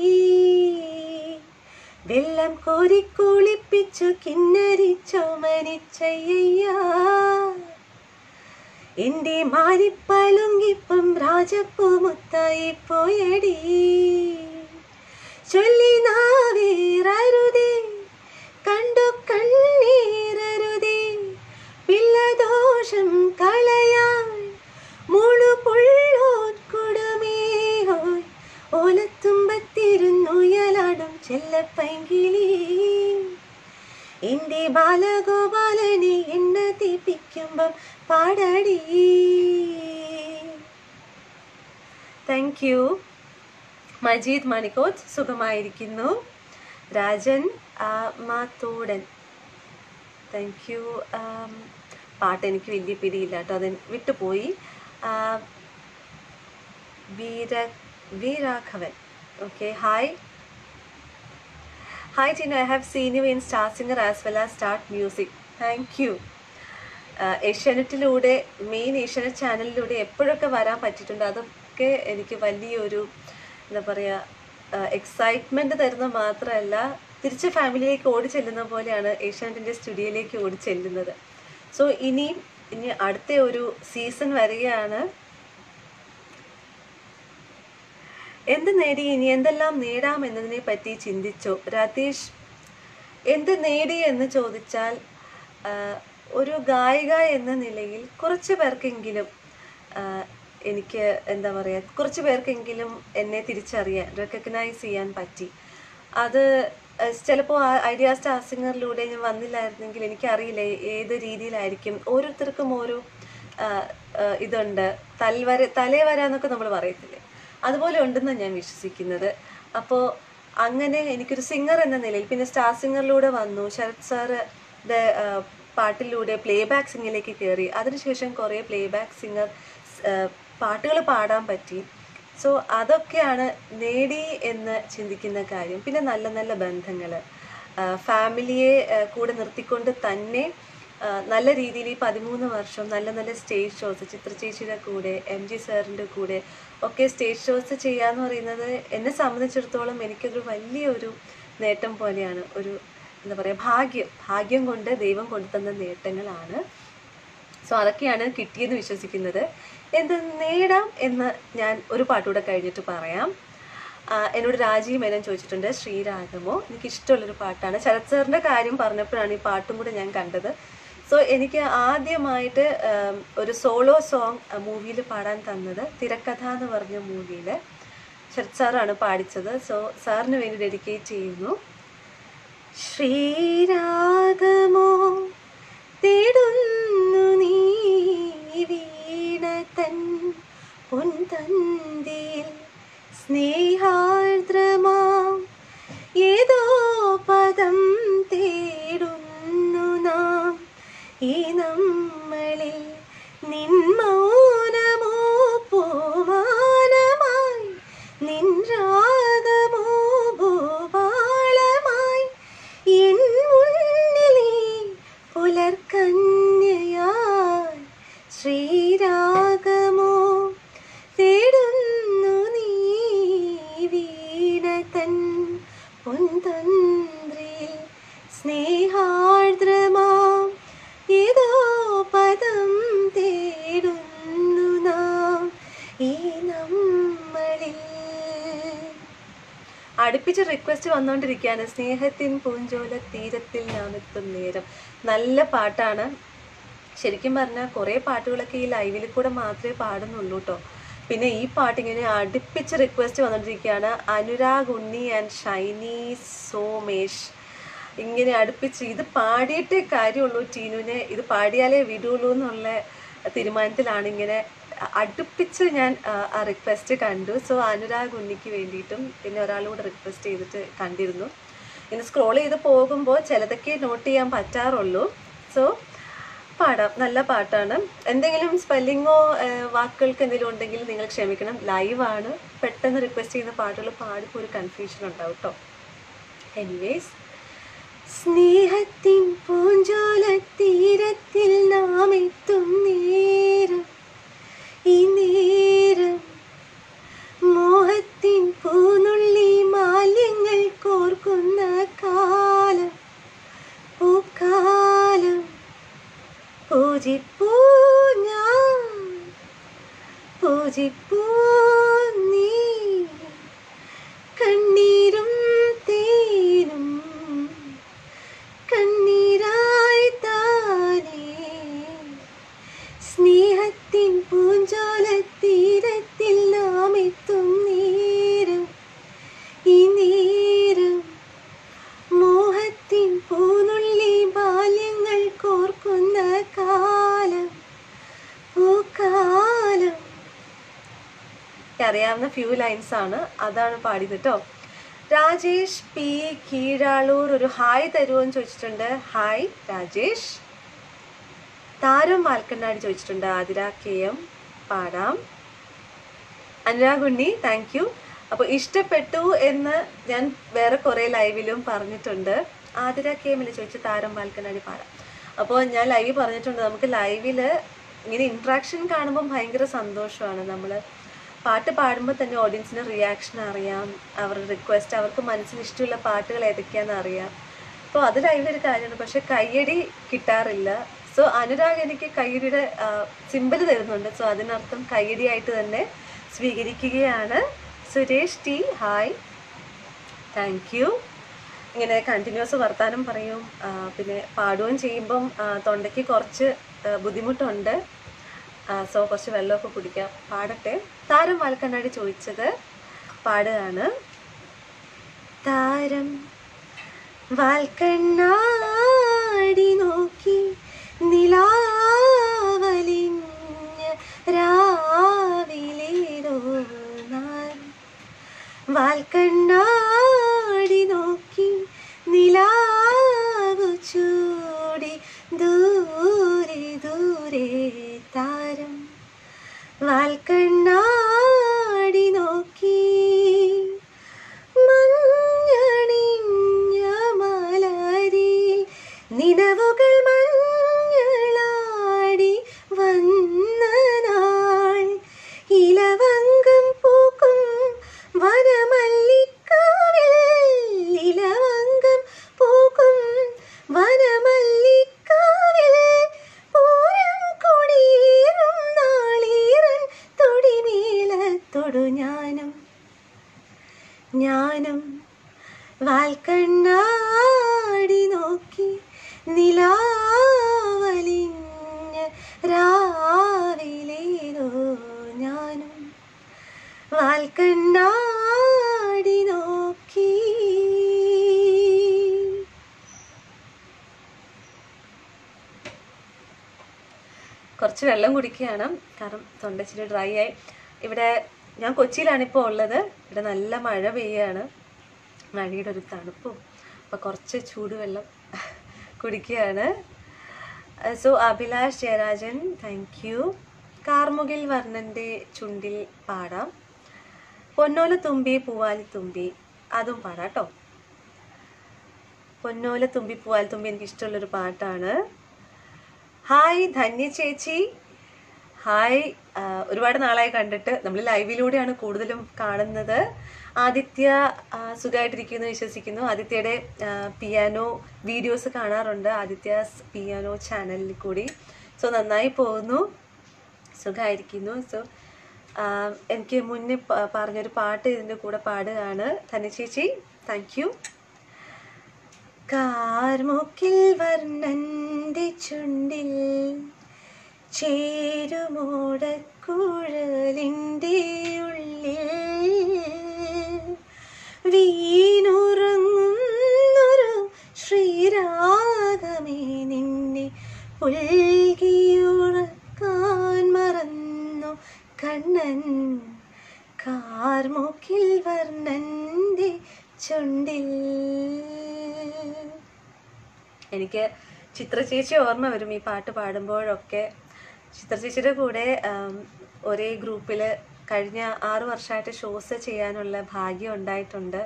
വെള്ളം കോരി കുളിപ്പിച്ചു കിന്നരിച്ചോ മരിച്ചയ്യ എന്റെ മാരിപ്പളുങ്കിപ്പം രാജപ്പൂ മുത്തായി പോയടി ചൊല്ലി നാവേറരുതേ കണ്ടു കണ്ണീരരുതേ പിള്ളദോഷം കളയാൻ മുഴു പുള്ളോത്കുടമേഹോയ് ഓലത്തുമ്പത്തിരുന്നുയലാടും ചെല്ലപ്പൈങ്കിളി എന്റെ ബാലഗോപാലനെ എണ്ണ തീപ്പിക്കുമ്പം പാടടി താങ്ക് യു മജീദ് മണിക്കോത്ത് സുഖമായിരിക്കുന്നു രാജൻ ആ, മാത്തോടൻ താങ്ക് യു പാട്ട് എനിക്ക് വലിയ പിടിയില്ല കേട്ടോ അത് വിട്ടുപോയി ആ, Veera Veeraghavan okay hi hi Tinu I have seen you in star singer as well as start music thank you ഏഷ്യാനെറ്റിലൂടെ മെയിൻ ഏഷ്യാനെറ്റ് ചാനലിലൂടെ എപ്പോഴൊക്കെ വരാൻ പറ്റിയിട്ടുണ്ട് അതൊക്കെ എനിക്ക് വലിയൊരു എന്താ പറയുക എക്സൈറ്റ്മെൻറ്റ് തരുന്ന മാത്രമല്ല തിരിച്ച് ഫാമിലിയിലേക്ക് ഓടി ചെല്ലുന്ന പോലെയാണ് ഏഷ്യാനെറ്റിൻ്റെ സ്റ്റുഡിയോയിലേക്ക് ഓടി ചെല്ലുന്നത് സോ ഇനി ഇനി അടുത്ത ഒരു സീസൺ വരികയാണ് എന്ത് നേടി ഇനി എന്തെല്ലാം നേടാം എന്നതിനെ പറ്റി ചിന്തിച്ചോ രതീഷ് എന്ത് നേടി എന്ന് ചോദിച്ചാൽ ആ, ഒരു ഗായിക എന്ന നിലയിൽ കുറച്ച് പേർക്കെങ്കിലും ആ, എനിക്ക് എന്താ പറയുക കുറച്ച് പേർക്കെങ്കിലും എന്നെ തിരിച്ചറിയാൻ റെക്കഗ്നൈസ് ചെയ്യാൻ പറ്റി അത് ചിലപ്പോൾ ഐഡിയ സ്റ്റാർ സിംഗറിലൂടെ ഞാൻ വന്നില്ലായിരുന്നെങ്കിൽ എനിക്കറിയില്ല ഏത് രീതിയിലായിരിക്കും ഓരോരുത്തർക്കും ഓരോ ആ, ആ, ഇതുണ്ട് തൽവര തലേ വരാന്നൊക്കെ നമ്മൾ പറയത്തില്ലേ അതുപോലെ ഉണ്ടെന്ന് ഞാൻ വിശ്വസിക്കുന്നത് അപ്പോൾ അങ്ങനെ എനിക്കൊരു സിംഗർ എന്ന നിലയിൽ പിന്നെ സ്റ്റാർ സിംഗറിലൂടെ വന്നു ശരത് സാറ് പാട്ടിലൂടെ പ്ലേ ബാക്ക് സിംഗിലേക്ക് കയറി അതിനുശേഷം കുറേ പ്ലേ ബാക്ക് സിംഗർ പാട്ടുകൾ പാടാൻ പറ്റി സോ അതൊക്കെയാണ് നേടി എന്ന് ചിന്തിക്കുന്ന കാര്യം പിന്നെ നല്ല നല്ല ബന്ധങ്ങൾ ഫാമിലിയെ ആ, കൂടെ നിർത്തിക്കൊണ്ട് തന്നെ ആ, നല്ല രീതിയിൽ ഈ പതിമൂന്ന് വർഷം നല്ല നല്ല സ്റ്റേജ് ഷോസ് ചിത്ര ചേച്ചിയുടെ കൂടെ എം ജി സാറിൻ്റെ കൂടെ ഒക്കെ സ്റ്റേജ് ഷോസ് ചെയ്യാന്ന് പറയുന്നത് എന്നെ സംബന്ധിച്ചിടത്തോളം എനിക്കൊരു വലിയൊരു നേട്ടം പോലെയാണ് ഒരു എന്താ പറയുക ഭാഗ്യം ഭാഗ്യം കൊണ്ട് ദൈവം കൊണ്ടുതന്ന നേട്ടങ്ങളാണ് സോ അതൊക്കെയാണ് കിട്ടിയെന്ന് വിശ്വസിക്കുന്നത് എന്ത് നേടാം എന്ന് ഞാൻ ഒരു പാട്ടുകൂടെ കഴിഞ്ഞിട്ട് പറയാം ആ, എന്നോട് രാജീവ് മേനൻ ചോദിച്ചിട്ടുണ്ട് ശ്രീരാഗമോ എനിക്ക് ഇഷ്ടമുള്ളൊരു പാട്ടാണ് ശരത് സാറിൻ്റെ കാര്യം പറഞ്ഞപ്പോഴാണ് ഈ പാട്ടും കൂടെ ഞാൻ കണ്ടത് സോ എനിക്ക് ആദ്യമായിട്ട് ആം, ഒരു സോളോ സോങ് മൂവിയിൽ പാടാൻ തന്നത് തിരക്കഥ എന്ന് പറഞ്ഞ മൂവിയിൽ ശരത് സാറാണ് പാടിച്ചത് സോ സാറിന് വേണ്ടി ഡെഡിക്കേറ്റ് ചെയ്യുന്നു ശ്രീരാഗമോ തേടുന്നു നീ വീണ തൻ പൊൻതന്തിൽ സ്നേഹാർദ്രമാം ഏതോ പദം തേടുന്നു നാം ഈ നമ്മളിൽ നിൻ മൗനമോ പൂമാനമായി നിൻ രാഗമോ ഭൂപാളമായി എൻ മുന്നിലേ പുലർക്കന്യയായി ശ്രീരാഗമോ തേടുന്നു നീ വീണ തൻ പൊൻതന്ത്രിൽ സ്നേഹാർദ്രമാം ഏതോ പദം തേടുന്നു നാം ഈ നമ്മളിൽ അടുപ്പിച്ച് റിക്വസ്റ്റ് വന്നുകൊണ്ടിരിക്കുകയാണ് സ്നേഹത്തിൻ പൂഞ്ചോല തീരത്തിൽ നാം എത്തും നേരം നല്ല പാട്ടാണ് ശരിക്കും പറഞ്ഞാൽ കുറേ പാട്ടുകളൊക്കെ ഈ ലൈവിൽ കൂടെ മാത്രമേ പാടുന്നുള്ളൂ കേട്ടോ പിന്നെ ഈ പാട്ട് ഇങ്ങനെ അടുപ്പിച്ച് റിക്വസ്റ്റ് വന്നുകൊണ്ടിരിക്കുകയാണ് അനുരാഗ് ഉണ്ണി ആൻഡ് ഷൈനി സോമേഷ് ഇങ്ങനെ അടുപ്പിച്ച് ഇത് പാടിയിട്ടേ കാര്യമുള്ളൂ ടീനുവിനെ ഇത് പാടിയാലേ വിടുള്ളൂ എന്നുള്ള തീരുമാനത്തിലാണ് ഇങ്ങനെ അടുപ്പിച്ച് ഞാൻ ആ, ആ റിക്വസ്റ്റ് കണ്ടു സോ അനുരാഗ് ഉണ്ണിക്ക് വേണ്ടിയിട്ടും പിന്നെ ഒരാളുകൂടെ റിക്വസ്റ്റ് ചെയ്തിട്ട് കണ്ടിരുന്നു ഇന്ന് സ്ക്രോൾ ചെയ്ത് പോകുമ്പോൾ ചിലതൊക്കെ നോട്ട് ചെയ്യാൻ പറ്റാറുള്ളൂ സോ പാടാം നല്ല പാട്ടാണ് എന്തെങ്കിലും സ്പെല്ലിങ്ങോ വാക്കുകൾക്ക് എന്തെങ്കിലും ഉണ്ടെങ്കിൽ നിങ്ങൾ ക്ഷമിക്കണം ലൈവാണ് പെട്ടെന്ന് റിക്വസ്റ്റ് ചെയ്യുന്ന പാട്ടുകൾ പാടിപ്പോൾ ഒരു കൺഫ്യൂഷൻ ഉണ്ടാവും കേട്ടോ എനിവേസ് സ്നേഹത്തിൻ പൂഞ്ചോല തീരത്തിൽ നാം എത്തും നേരം ഈ നേരം മോഹത്തിൻ പൂനുള്ളി മാലിന്യങ്ങൾ കോർക്കുന്ന കാലം പൂക്കാലം പൂജിപ്പൂ ഞാൻ പൂജിപ്പൂ നീ കണ്ണീരും തേനും കണ്ണീരായി താനേ സ്നേഹത്തിൻ പൂഞ്ചോല തീരത്തിൽ നാം എത്തും നേരം ഈ നേരം മോഹത്തിൻ പൂനുള്ളി ബാല്യങ്ങൾ കോർക്കുന്ന കാലം പൂക്കാലം അറിയാവുന്ന ഫ്യൂ ലൈൻസ് ആണ് അതാണ് പാടിയത് കേട്ടോ രാജേഷ് പി കീഴാളൂർ ഒരു ഹായ് തരുമോന്ന് ചോദിച്ചിട്ടുണ്ട് ഹായ് രാജേഷ് താരം വാൽക്കണ്ണാടി ചോദിച്ചിട്ടുണ്ട് ആതിര കെ എം പാടാം അനുരാഗ് ഉണ്ണി താങ്ക് യു അപ്പോൾ ഇഷ്ടപ്പെട്ടു എന്ന് ഞാൻ വേറെ കുറേ ലൈവിലും പറഞ്ഞിട്ടുണ്ട് ആതിര കെ എമ്മിൽ ചോദിച്ച് താരം വാൽക്കണ്ണാടി പാടാം അപ്പോൾ ഞാൻ ലൈവ് പറഞ്ഞിട്ടുണ്ട് നമുക്ക് ലൈവിൽ ഇങ്ങനെ ഇൻട്രാക്ഷൻ കാണുമ്പോൾ ഭയങ്കര സന്തോഷമാണ് നമ്മൾ പാട്ട് പാടുമ്പോൾ തന്നെ ഓഡിയൻസിന് റിയാക്ഷൻ അറിയാം അവരുടെ റിക്വസ്റ്റ് അവർക്ക് മനസ്സിന് ഇഷ്ടമുള്ള പാട്ടുകൾ ഏതൊക്കെയാണെന്ന് അറിയാം അപ്പോൾ അത് ലൈവിലൊരു കാര്യമാണ് പക്ഷെ കയ്യടി കിട്ടാറില്ല സോ അനുരാഗ് എനിക്ക് കയ്യടിയുടെ സിമ്പിൾ തരുന്നുണ്ട് സോ അതിനർത്ഥം കയ്യടിയായിട്ട് തന്നെ സ്വീകരിക്കുകയാണ് Suresh T hi thank you ഇങ്ങനെ കണ്ടിന്യൂസ് വർത്താനം പറയും ആ, പിന്നെ പാടുകയും ചെയ്യുമ്പം ആ, തൊണ്ടയ്ക്ക് കുറച്ച് ആ, ബുദ്ധിമുട്ടുണ്ട് സോ കുറച്ച് വെള്ളമൊക്കെ കുടിക്കാം പാടട്ടെ താരം വാൽക്കണ്ണാടി ചോദിച്ചത് പാടുകയാണ് താരം വാൽക്കണ്ണാടി നോക്കി നിലാവലിഞ്ഞ രാവിലേതോ നാൻ വാൽക്കണ്ണാടി നോക്കി നിലാവു ചൂടി ദൂരെ ദൂരെ താരം വാൽക്കണ്ണാടി നോക്കി മഞ്ഞണിഞ്ഞ മലരിൽ നിലവുകൾ മഞ്ഞളാടി വന്ന നാൾ ഇലവങ്കം പൂക്കും വനമല്ലിക്കാവിൽ ഇലവങ്കം പൂക്കും വനമല്ലിക്കാവിൽ പൂരം കൊടിയേറും നാളീറൻ തൊടിമേളത്തൊടു ഞാനും ഞാനും വാൽക്കണ്ണാടി നോക്കി നിലാവലിഞ്ഞ് രാവിലേതോ ഞാനും വാൽക്കണ്ണാടി നോക്കി കുറച്ച് വെള്ളം കുടിക്കുകയാണ് കാരണം തൊണ്ടച്ചിരി ഡ്രൈ ആയി ഇവിടെ ഞാൻ കൊച്ചിയിലാണ് ഇപ്പോൾ ഉള്ളത് ഇവിടെ നല്ല മഴ പെയ്യാണ് മഴയുടെ ഒരു തണുപ്പും അപ്പോൾ കുറച്ച് ചൂടുവെള്ളം കുടിക്കുകയാണ് so Abhilash Jayarajan thank you കാർമുകിൽ വർണ്ണൻ്റെ ചുണ്ടിൽ പാടാം പൊന്നോല തുമ്പി പൂവാലി തുമ്പി അതും പാടാം കേട്ടോ പൊന്നോല തുമ്പി പൂവാലി തുമ്പി എനിക്ക് ഇഷ്ടമുള്ളൊരു പാട്ടാണ് ഹായ് ധന്യ ചേച്ചി ഹായ് ആ, ഒരുപാട് നാളായി കണ്ടിട്ട് നമ്മൾ ലൈവിലൂടെയാണ് കൂടുതലും കാണുന്നത് ആദിത്യ ആ, സുഖമായിട്ടിരിക്കുന്നു വിശ്വസിക്കുന്നു ആദിത്യയുടെ പിയാനോ വീഡിയോസ് കാണാറുണ്ട് ആദിത്യാസ് പിയാനോ ചാനലിൽ കൂടി സോ നന്നായി പോകുന്നു സുഖമായിരിക്കുന്നു സോ ആം, എനിക്ക് മുന്നേ പ- പറഞ്ഞൊരു പാട്ട് ഇതിൻ്റെ കൂടെ പാടുകയാണ് ധന്യ ചേച്ചി താങ്ക് യു കാർമുക്കിൽ വർണ്ണന്റെ ചുണ്ടിൽ ചേരുമോടക്കുഴലിൻ്റെ ഉള്ളിൽ വീണുറങ്ങുന്നൊരു ശ്രീരാഗമേ നിന്നെ പുൽകിയുറക്കാൻ മറന്നു കണ്ണൻ കാർമുക്കിൽ വർണ്ണന്റെ ചുണ്ടിൽ എനിക്ക് ചിത്ര ചേച്ചി ഓർമ്മ വരും ഈ പാട്ട് പാടുമ്പോഴൊക്കെ ചിത്ര ചേച്ചിയുടെ കൂടെ ആം, ഒരേ ഗ്രൂപ്പിൽ കഴിഞ്ഞ ആറു വർഷമായിട്ട് ഷോസ് ചെയ്യാനുള്ള ഭാഗ്യം ഉണ്ടായിട്ടുണ്ട്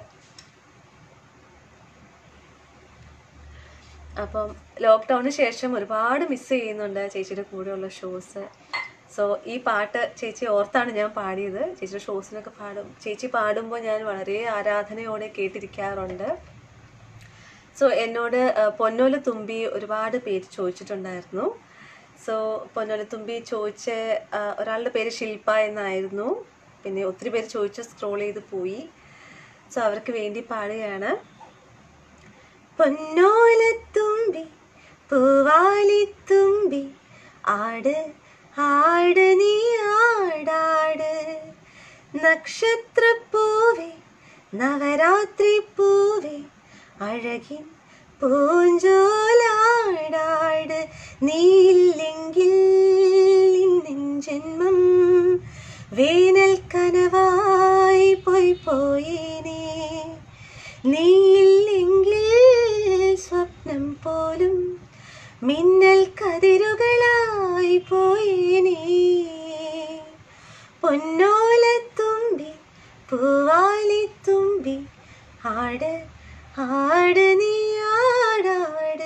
അപ്പം ലോക്ക്ഡൗണിന് ശേഷം ഒരുപാട് മിസ് ചെയ്യുന്നുണ്ട് ചേച്ചിയുടെ കൂടെയുള്ള ഷോസ് സോ ഈ പാട്ട് ചേച്ചി ഓർത്താണ് ഞാൻ പാടിയത് ചേച്ചിയുടെ ഷോസിനൊക്കെ പാടും ചേച്ചി പാടുമ്പോൾ ഞാൻ വളരെ ആരാധനയോടെ കേട്ടിരിക്കാറുണ്ട് സോ എന്നോട് ആ, പൊന്നോല തുമ്പി ഒരുപാട് പേര് ചോദിച്ചിട്ടുണ്ടായിരുന്നു സോ പൊന്നോല തുമ്പി ചോദിച്ച ആ, ഒരാളുടെ പേര് ശില്പ എന്നായിരുന്നു പിന്നെ ഒത്തിരി പേര് ചോദിച്ച് സ്ക്രോൾ ചെയ്ത് പോയി സോ അവർക്ക് വേണ്ടി പാടുകയാണ് പൊന്നോലത്തുമ്പി പൂവാലിത്തുമ്പി ആട് ആട് നീ ആടാട് നക്ഷത്രപ്പൂവേ നവരാത്രി പൂവേ അഴകിൻ പൂഞ്ചോലാടാട് നീയില്ലെങ്കിൽ ഇന്നിൻ ജന്മം വേനൽ കനവായി പോയി പോയേനേ നീയില്ലെങ്കിൽ സ്വപ്നം പോലും മിന്നൽ കതിരുകളായി പോയേനേ പൊന്നോലത്തുമ്പി പൂവാലിത്തുമ്പി ആട് ആട് നീ ആടാട്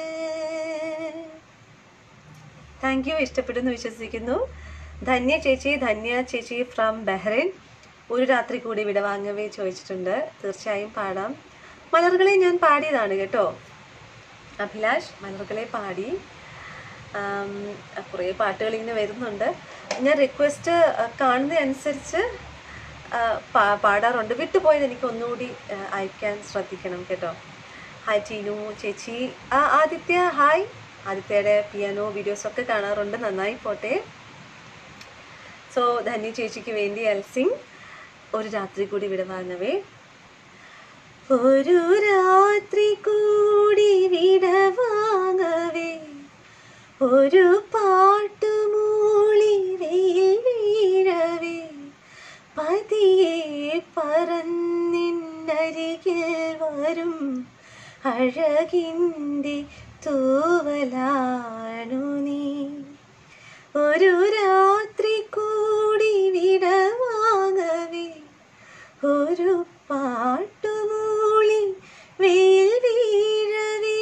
താങ്ക് യു ഇഷ്ടപ്പെട്ടെന്ന് വിശ്വസിക്കുന്നു ധന്യ ചേച്ചി ധന്യ ചേച്ചി ഫ്രം ബഹ്റൈൻ ഒരു രാത്രി കൂടി വിട വാങ്ങവേ ചോദിച്ചിട്ടുണ്ട് തീർച്ചയായും പാടാം മലറുകളെ ഞാൻ പാടിയതാണ് കേട്ടോ അഭിലാഷ് മലറുകളെ പാടി ആം, കുറേ പാട്ടുകൾ ഇങ്ങനെ വരുന്നുണ്ട് ഞാൻ റിക്വസ്റ്റ് കാണുന്നതനുസരിച്ച് ആ, പാ- പാടാറുണ്ട് വിട്ടുപോയത് എനിക്ക് ഒന്നുകൂടി ആ, അയക്കാൻ ശ്രദ്ധിക്കണം കേട്ടോ ഹായ് ടീനു ചേച്ചി ആ ആദിത്യ ഹായ് ആദിത്യയുടെ പിയാനോ വീഡിയോസ് ഒക്കെ കാണാറുണ്ട് നന്നായി പോട്ടെ സോ ധന്യ ചേച്ചിക്ക് വേണ്ടി അൽസിങ് ഒരു രാത്രി കൂടി വിടവാങ്ങവേ ഒരു രാത്രി കൂടി വിടവാങ്ങവേ ഒരു പാട്ടു മൂളി വെയിൽ വീഴവേ പതിയെ പറന്നിന്നരികിൽ വരും അഴകിൻ്റെ തൂവലാണു നീ ഒരു രാത്രി കൂടി വിടവാങ്ങവേ ഒരു പാട്ടുമൂളി വെയിൽ വീഴവേ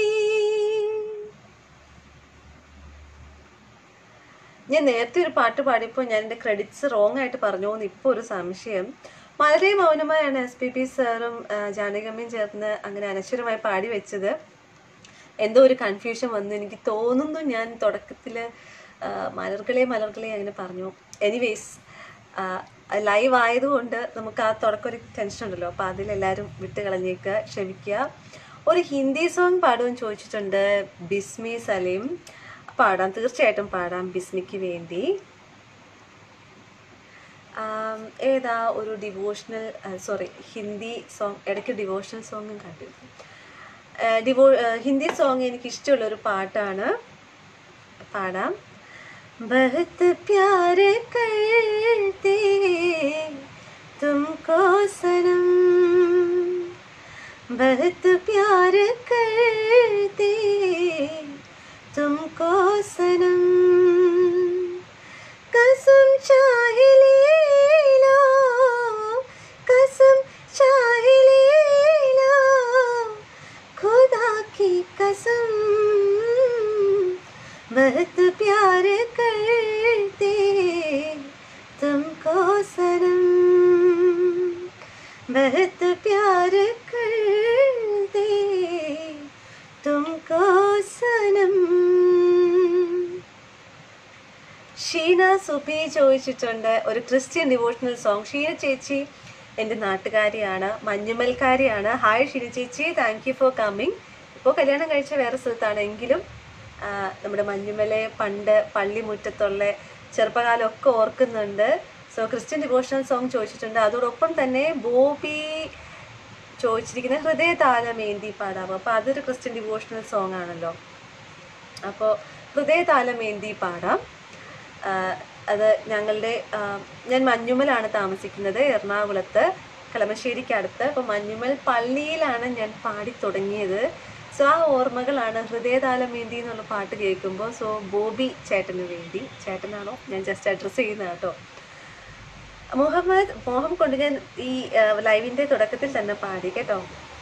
ഞാൻ നേരത്തെ ഒരു പാട്ട് പാടിയപ്പോൾ ഞാൻ എൻ്റെ ക്രെഡിറ്റ്സ് റോങ് ആയിട്ട് പറഞ്ഞു എന്ന് ഇപ്പോൾ ഒരു സംശയം വളരെ മൗനമായാണ് എസ് പി പി സാറും ജാനകമ്മയും ചേർന്ന് അങ്ങനെ അനശ്വരമായി പാടി വെച്ചത് എന്തോ ഒരു കൺഫ്യൂഷൻ വന്നു എനിക്ക് തോന്നുന്നു ഞാൻ തുടക്കത്തിൽ മലർകളെ മലർകളെ അങ്ങനെ പറഞ്ഞു എനിവേസ് ലൈവ് ആയതുകൊണ്ട് നമുക്ക് ആ തുടക്കം ഒരു ടെൻഷൻ ഉണ്ടല്ലോ അപ്പോൾ അതിലെല്ലാവരും വിട്ട് കളഞ്ഞേക്കുക ക്ഷമിക്കുക ഒരു ഹിന്ദി സോങ് പാടുമെന്ന് ചോദിച്ചിട്ടുണ്ട് ബിസ്മി സലീം പാടാം തീർച്ചയായിട്ടും പാടാം ബിസ്മിക്ക് വേണ്ടി ആം, ഏതാ ഒരു ഡിവോഷണൽ സോറി ഹിന്ദി സോങ് ഇടയ്ക്ക് ഡിവോഷണൽ സോങ്ങും കണ്ടിരുന്നു ഏഹ് ഡിവോ ഏഹ് ഹിന്ദി സോങ് എനിക്ക് ഇഷ്ടമുള്ള ഒരു പാട്ടാണ് പാടാം बहुत प्यार करते तुमको सनम बहुत प्यार करते तुमको सनम कसम चाहे ले लो कसम चाहे ले लो खुदा की कसम बहुत प्यार करते तुमको सनम बहुत प्यार करते तुमको സുബി ചോദിച്ചിട്ടുണ്ട് ഒരു ക്രിസ്ത്യൻ ഡിവോഷണൽ സോങ് ഷീന ചേച്ചി എൻ്റെ നാട്ടുകാരിയാണ് മഞ്ഞുമൽക്കാരിയാണ് ഹായ് ഷീന ചേച്ചി താങ്ക് യു ഫോർ കമ്മിങ് ഇപ്പോൾ കല്യാണം കഴിച്ച വേറെ സ്ഥലത്താണ് എങ്കിലും ആ, നമ്മുടെ മഞ്ഞുമലെ പണ്ട് പള്ളിമുറ്റത്തുള്ള ചെറുപ്പകാലമൊക്കെ ഓർക്കുന്നുണ്ട് സോ ക്രിസ്ത്യൻ ഡിവോഷണൽ സോങ് ചോദിച്ചിട്ടുണ്ട് അതോടൊപ്പം തന്നെ ബോബി ചോദിച്ചിരിക്കുന്ന ഹൃദയതാലമേന്തി പാടാമോ അപ്പോൾ അതൊരു ക്രിസ്ത്യൻ ഡിവോഷണൽ സോങ് ആണല്ലോ അപ്പോൾ ഹൃദയതാലമേന്തി പാടാം ആ, അത് ഞങ്ങളുടെ ആ, ഞാൻ മഞ്ഞുമലാണ് താമസിക്കുന്നത് എറണാകുളത്ത് കളമശ്ശേരിക്കടുത്ത് അപ്പോൾ മഞ്ഞുമൽ പള്ളിയിലാണ് ഞാൻ പാടി തുടങ്ങിയത് സോ ആ ഓർമ്മകളാണ് ഹൃദയതാലമേന്തി എന്നുള്ള പാട്ട് കേൾക്കുമ്പോൾ സോ ബോബി ചേട്ടന് വേണ്ടി ചേട്ടനാണോ ഞാൻ ജസ്റ്റ് അഡ്രസ്സ് ചെയ്യുന്നത് കേട്ടോ മുഹമ്മദ് മോഹം കൊണ്ട് ഞാൻ ഈ ലൈവിൻ്റെ തുടക്കത്തിൽ തന്നെ പാടി കേട്ടോ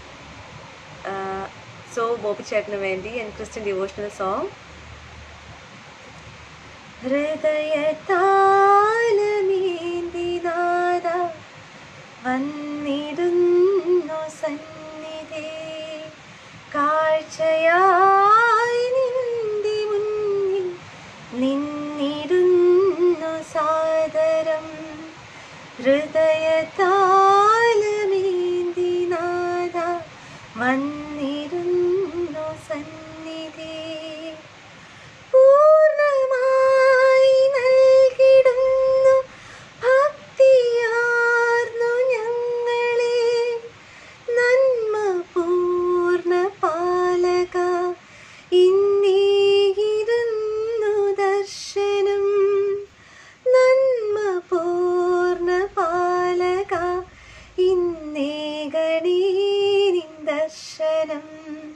സോ ബോബി ചേട്ടന് വേണ്ടി ആൻഡ് ക്രിസ്ത്യൻ ഡിവോഷണൽ സോങ് ഹൃദയതാലമേന്തിനാദ വന്നിടുന്നു സന്നിധി കാഴ്ചയായി നിന്റെ മുന്നിൽ നിന്നിടുന്നു സാദരം ഹൃദയതാലമേന്തിനാദ വന്നിരുന്നു സന്നിധി പൂർണ്ണമായി നൽകിടുന്നു ഭക്തിയാർന്നു ഞങ്ങളെ നന്മ പൂർണ്ണ പാലക ഇന്നീരുന്നു ദർശനം നന്മ പൂർണ്ണ പാലക ഇന്നേകണീ നിൻ ദർശനം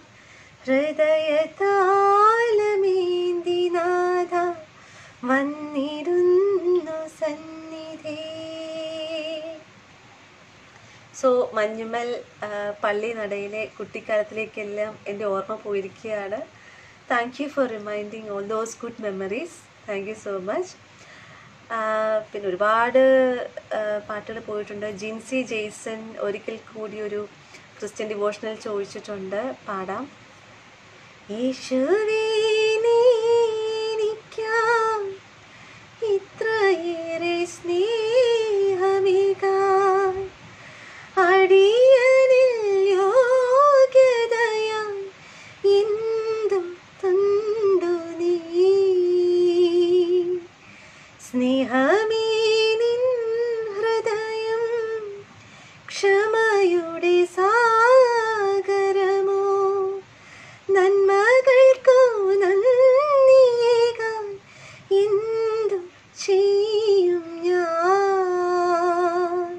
ഹൃദയതാലമേന്തിനാഥ വന്നിരുന്നു സന്നിധി സോ മഞ്ഞുമൽ ആ, പള്ളി നടയിലെ കുട്ടിക്കാലത്തിലേക്കെല്ലാം എൻ്റെ ഓർമ്മ പോയിരിക്കുകയാണ് thank you for reminding all those good memories thank you so much പിന്നെ ഒരുപാട് പാട്ടുകൾ പോയിട്ടുണ്ട് ജിൻസി ജെയ്സൺ ഒരിക്കൽ കൂടി ഒരു ക്രിസ്ത്യൻ ഡിവോഷണൽ ചോദിച്ചിട്ടുണ്ട് പാടാം യേശുവേ നീനിക്കാം ഇത്രയേറെ സ്നേഹമികാൻ അടിയനിൽ യോഗ്യതയാം എന്തു തണ്ടു നീ സ്നേഹമേ നിൻ ഹൃദയം ക്ഷമയുടെ സാഗരമോ നന്മകൾക്കു നന്ദിയേകാൻ എന്തു ചെയ്യും ഞാൻ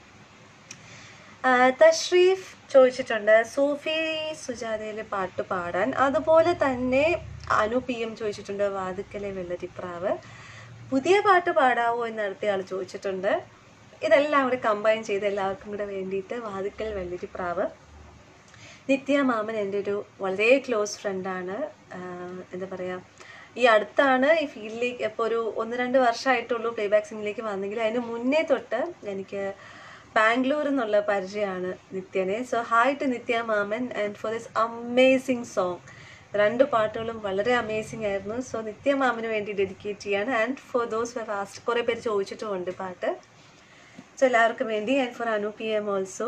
ആ, തഷ്രീഫ് ചോദിച്ചിട്ടുണ്ട് സൂഫി സുജാതയിലെ പാട്ട് പാടാൻ അതുപോലെ തന്നെ അനു പി എം ചോദിച്ചിട്ടുണ്ട് വാതുക്കലെ വെള്ളരിപ്രാവ് പുതിയ പാട്ട് പാടാവോ എന്ന് അടുത്ത ആൾ ചോദിച്ചിട്ടുണ്ട് ഇതെല്ലാം കൂടെ കമ്പൈൻ ചെയ്ത് എല്ലാവർക്കും കൂടെ വേണ്ടിയിട്ട് വാതുക്കൽ വെള്ളരിപ്രാവ് നിത്യ മാമൻ എൻ്റെ ഒരു വളരെ ക്ലോസ് ഫ്രണ്ടാണ് എന്താ പറയുക ഈ അടുത്താണ് ഈ ഫീൽഡിലേക്ക് ഇപ്പോൾ ഒരു ഒന്ന് രണ്ട് വർഷമായിട്ടുള്ളൂ പ്ലേ ബാക്ക് സിംഗിലേക്ക് വന്നെങ്കിൽ അതിന് മുന്നേ തൊട്ട് എനിക്ക് ബാംഗ്ലൂർ എന്നുള്ള പരിചയമാണ് നിത്യനെ സോ ഹായ് ടു നിത്യ മാമൻ and for this amazing song രണ്ട് പാട്ടുകളും വളരെ അമേസിങ് ആയിരുന്നു സോ നിത്യ മാമന് വേണ്ടി ഡെഡിക്കേറ്റ് ചെയ്യാണ് and for those who asked കുറേ പേര് ചോദിച്ചിട്ടുമുണ്ട് പാട്ട് സോ എല്ലാവർക്കും വേണ്ടി and for Anu P M also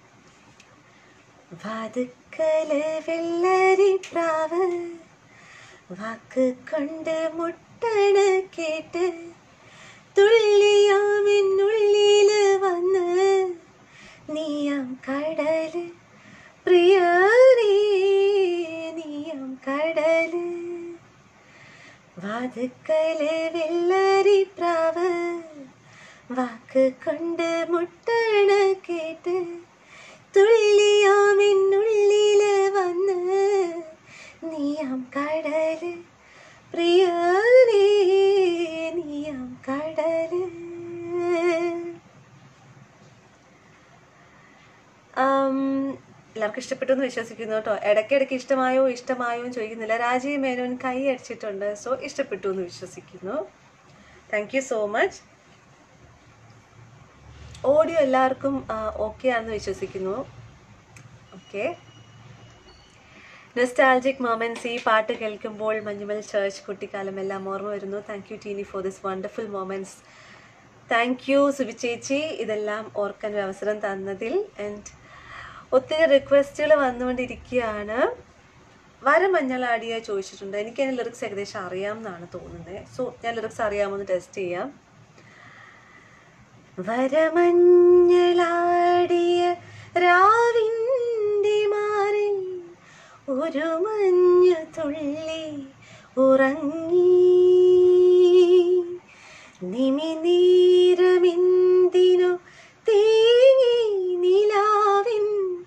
വാതുക്കല് വെള്ളരി പ്രാവ് വാക്ക് കൊണ്ട് മുട്ടണ കേട്ട് തുള്ളിയാമെന്നുള്ളില് വന്ന് നീയാം കടല് പ്രിയനേ നീയാം കടല് വാതുക്കല് വെള്ളരി പ്രാവ് വാക്ക് കൊണ്ട് മുട്ടണ കേട്ട് തുള്ളിയാമെന്നുള്ളില് വന്ന് നീയാം കടല് പ്രിയനേ നീയാം കടല് ആം, എല്ലാവർക്കും ഇഷ്ടപ്പെട്ടു എന്ന് വിശ്വസിക്കുന്നു കേട്ടോ ഇടയ്ക്കിടയ്ക്ക് ഇഷ്ടമായോ ഇഷ്ടമായോ എന്ന് ചോദിക്കുന്നില്ല രാജീവ് മേനോൻ കൈ അടിച്ചിട്ടുണ്ട് സോ ഇഷ്ടപ്പെട്ടു എന്ന് വിശ്വസിക്കുന്നു thank you so much audio എല്ലാവർക്കും ഓക്കെ ആണെന്ന് വിശ്വസിക്കുന്നു ഓക്കെ നെസ്റ്റാൾജിക് മൊമെന്റ്സ് ഈ പാട്ട് കേൾക്കുമ്പോൾ മഞ്ഞുമൽ ചേർച്ച് കുട്ടിക്കാലം എല്ലാം ഓർമ്മ വരുന്നു thank you Teeny for this wonderful moments thank you Subi ചേച്ചി ഇതെല്ലാം ഓർക്കാൻ ഒരു അവസരം തന്നതിൽ ആൻഡ് ഒത്തിരി റിക്വസ്റ്റുകൾ വന്നുകൊണ്ടിരിക്കുകയാണ് വരമഞ്ഞളാടിയ ചോദിച്ചിട്ടുണ്ട് എനിക്ക് അതിന് ലിറിക്സ് ഏകദേശം അറിയാം എന്നാണ് തോന്നുന്നത് സോ ഞാൻ ലിറിക്സ് അറിയാമെന്ന് ടെസ്റ്റ് ചെയ്യാം വരമഞ്ഞളാടിയ രാവിൻ്റെ മാറിൽ ഒരു മഞ്ഞു തുള്ളി ഉറങ്ങി നിമിനീരമെന്തിനോ തേങ്ങി നിലാവിൻ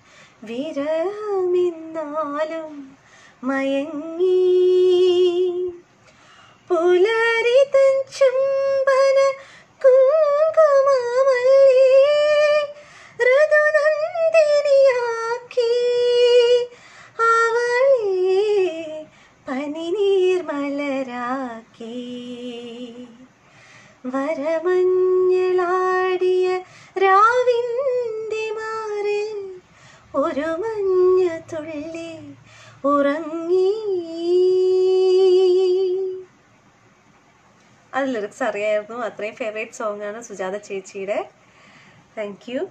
വിരഹമെന്നാലും മയങ്ങി പുലരിതൻ ചുംബന കുങ്കുമമല്ലി ഋതുനന്ദിനിയാക്കി അവളെ പനിനീർ മലരാക്കി വരമഞ്ഞളാടിയ രാവിൻ്റെ മാറിൽ ഒരു മഞ്ഞ തുള്ളി ഉറങ്ങി അത് ലിറിക്സ് അറിയായിരുന്നു അത്രയും ഫേവറേറ്റ് സോങ് ആണ് സുജാത ചേച്ചിയുടെ താങ്ക് യു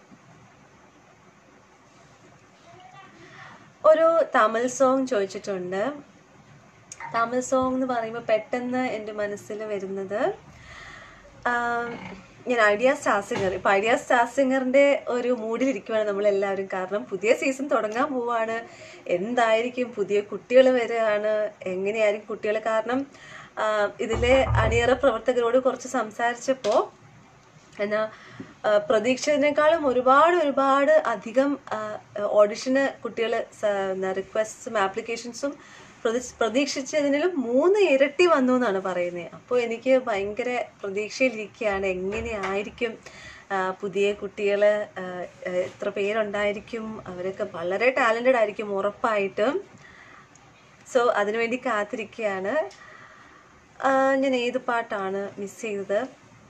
ഒരു തമിഴ് സോങ് ചോദിച്ചിട്ടുണ്ട് തമിഴ് സോങ് എന്ന് പറയുമ്പോൾ പെട്ടെന്ന് എൻ്റെ മനസ്സിൽ വരുന്നത് ആം, ഞാൻ ഐഡിയ സ്റ്റാർ സിംഗർ ഇപ്പം ഐഡിയ സ്റ്റാർ സിംഗറിൻ്റെ ഒരു മൂഡിലിരിക്കുവാണ് നമ്മളെല്ലാവരും കാരണം പുതിയ സീസൺ തുടങ്ങാൻ പോവാണ് എന്തായിരിക്കും പുതിയ കുട്ടികൾ വരികയാണ് എങ്ങനെയായിരിക്കും കുട്ടികൾ കാരണം ആ, ഇതിലെ അണിയറ പ്രവർത്തകരോട് കുറച്ച് സംസാരിച്ചപ്പോൾ എന്നാ ആ, പ്രതീക്ഷിച്ചതിനേക്കാളും ഒരുപാട് ഒരുപാട് അധികം ഓഡിഷന് കുട്ടികൾ റിക്വസ്റ്റും ആപ്ലിക്കേഷൻസും പ്രതീക്ഷിച്ചതിനും മൂന്ന് ഇരട്ടി വന്നു എന്നാണ് പറയുന്നത് അപ്പോൾ എനിക്ക് ഭയങ്കര പ്രതീക്ഷയിലിരിക്കുകയാണ് എങ്ങനെയായിരിക്കും ആ, പുതിയ കുട്ടികൾ എത്ര പേരുണ്ടായിരിക്കും അവരൊക്കെ വളരെ ടാലൻറ്റഡ് ആയിരിക്കും ഉറപ്പായിട്ടും സോ അതിനുവേണ്ടി കാത്തിരിക്കുകയാണ് ആ, ഞാൻ ഏത് പാട്ടാണ് മിസ് ചെയ്തത്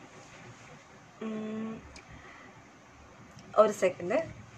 ഉം, ഒരു സെക്കൻഡ്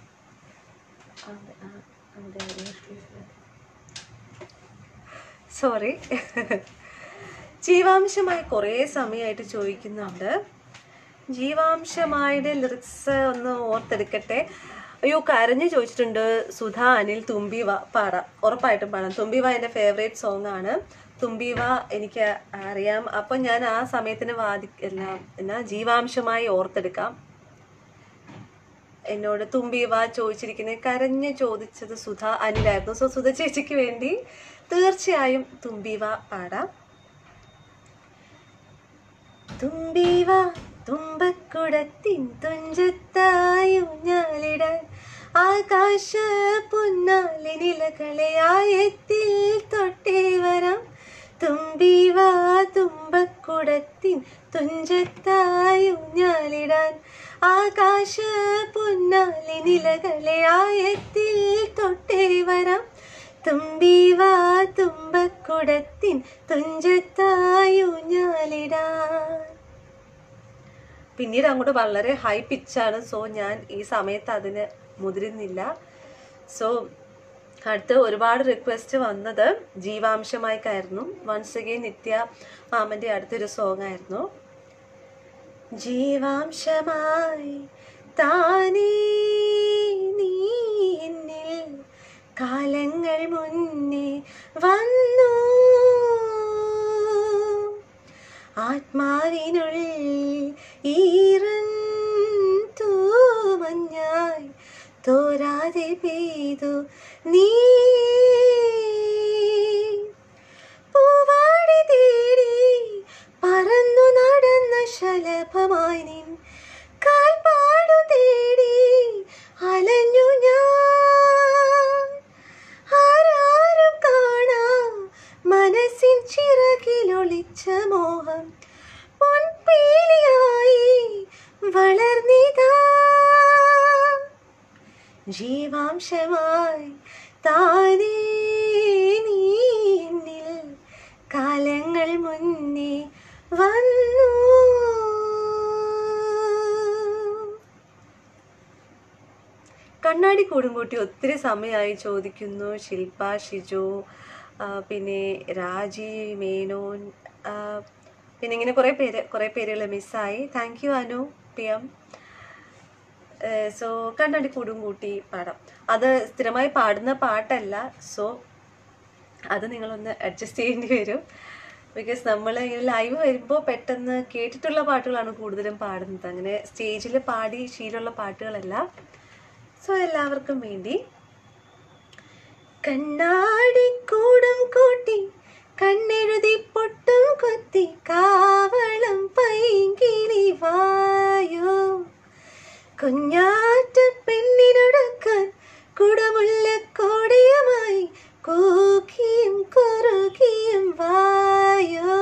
സോറി ജീവാംശമായി കുറേ സമയമായിട്ട് ചോദിക്കുന്നുണ്ട് ജീവാംശമായുടെ ലിറിക്സ് ഒന്ന് ഓർത്തെടുക്കട്ടെ അയ്യോ കരഞ്ഞ് ചോദിച്ചിട്ടുണ്ട് സുധ അനിൽ തുമ്പിവ പാടാം ഉറപ്പായിട്ടും പാടാം തുമ്പിവ എൻ്റെ ഫേവറേറ്റ് സോങ് ആണ് തുമ്പിവ എനിക്ക് അറിയാം അപ്പം ഞാൻ ആ സമയത്തിന് വാദി എല്ലാം എന്നാ ജീവാംശമായി ഓർത്തെടുക്കാം എന്നോട് തുമ്പിവ ചോദിച്ചിരിക്കുന്നത് കരഞ്ഞ് ചോദിച്ചത് സുധ അനിലായിരുന്നു സോ സുധ ചേച്ചിക്ക് വേണ്ടി തീർച്ചയായും തുമ്പിവ പാടാം തുമ്പിവ തുമ്പക്കുടത്തിൻ തുഞ്ചത്തായും ഞാലിടാൻ ആകാശ പൊന്നാലി നിലകളെ ആയത്തിൽ തൊട്ടേ വരാം തുമ്പിവ തുമ്പക്കുടത്തിൻ തുഞ്ചത്തായും ഞാലിടാൻ ആകാശ പൊന്നാലി നിലകളെ ആയത്തിൽ തൊട്ടേ വരാം തുമ്പിവ തുമ്പക്കുടത്തിൻ തുഞ്ചത്തായു ഞാലിടാൻ പിന്നീട് അങ്ങോട്ട് വളരെ ഹൈ പിച്ചാണ് സോ ഞാൻ ഈ സമയത്ത് അതിന് മുതിരുന്നില്ല സോ അടുത്ത് ഒരുപാട് റിക്വസ്റ്റ് വന്നത് ജീവാംശമായിക്കായിരുന്നു വൺസ് അഗെയിൻ നിത്യ മാമൻ്റെ അടുത്തൊരു സോങ് ആയിരുന്നു ജീവാംശമായി താനേ നീ എന്നിൽ കാലങ്ങൾ മുന്നേ വന്നു ആത്മാവിനുള്ളിൽ ഈറൻ തൂമഞ്ഞായി തോരാതെ പെയ്തു നീ പൂവാടി തേടി പറന്നു നടന്ന ശലഭമായി നിൻ കാൽപ്പാടു തേടി അലഞ്ഞു ഞാൻ ആരാരും കാണാ മനസ്സിൻ ചിറകിലൊളിച്ച മോഹം പൊൻപീലിയായി വളർന്നിതാ ജീവാംശമായി താനേ നീ എന്നിൽ കാലങ്ങൾ മുന്നേ വന്നു കണ്ണാടി കൂടും കൂട്ടി ഒത്തിരി സമയമായി ചോദിക്കുന്നു ശില്പ ഷിജു ആ, പിന്നെ രാജി മേനോൻ ആ, പിന്നെ ഇങ്ങനെ കുറേ പേര് കുറേ പേരുകൾ മിസ്സായി thank you Anu P M so കണ്ണാടി കൂടും കൂട്ടി പാടാം അത് സ്ഥിരമായി പാടുന്ന പാട്ടല്ല സോ അത് നിങ്ങളൊന്ന് അഡ്ജസ്റ്റ് ചെയ്യേണ്ടി വരും ബിക്കോസ് നമ്മൾ ഇങ്ങനെ ലൈവ് വരുമ്പോൾ പെട്ടെന്ന് കേട്ടിട്ടുള്ള പാട്ടുകളാണ് കൂടുതലും പാടുന്നത് അങ്ങനെ സ്റ്റേജിൽ പാടി ശീലമുള്ള പാട്ടുകളല്ല സോ എല്ലാവർക്കും വേണ്ടി കണ്ണാടി കൂടും കൂട്ടി കണ്ണെഴുതി പൊട്ടും കൊത്തി കാവളം പൈങ്കിളി വായോ കുഞ്ഞാറ്റ പെണ്ണിനൊടുക്കാൻ കുടമുള്ള കോടിയുമായി കൂക്കിയും കുറുകിയും വായോ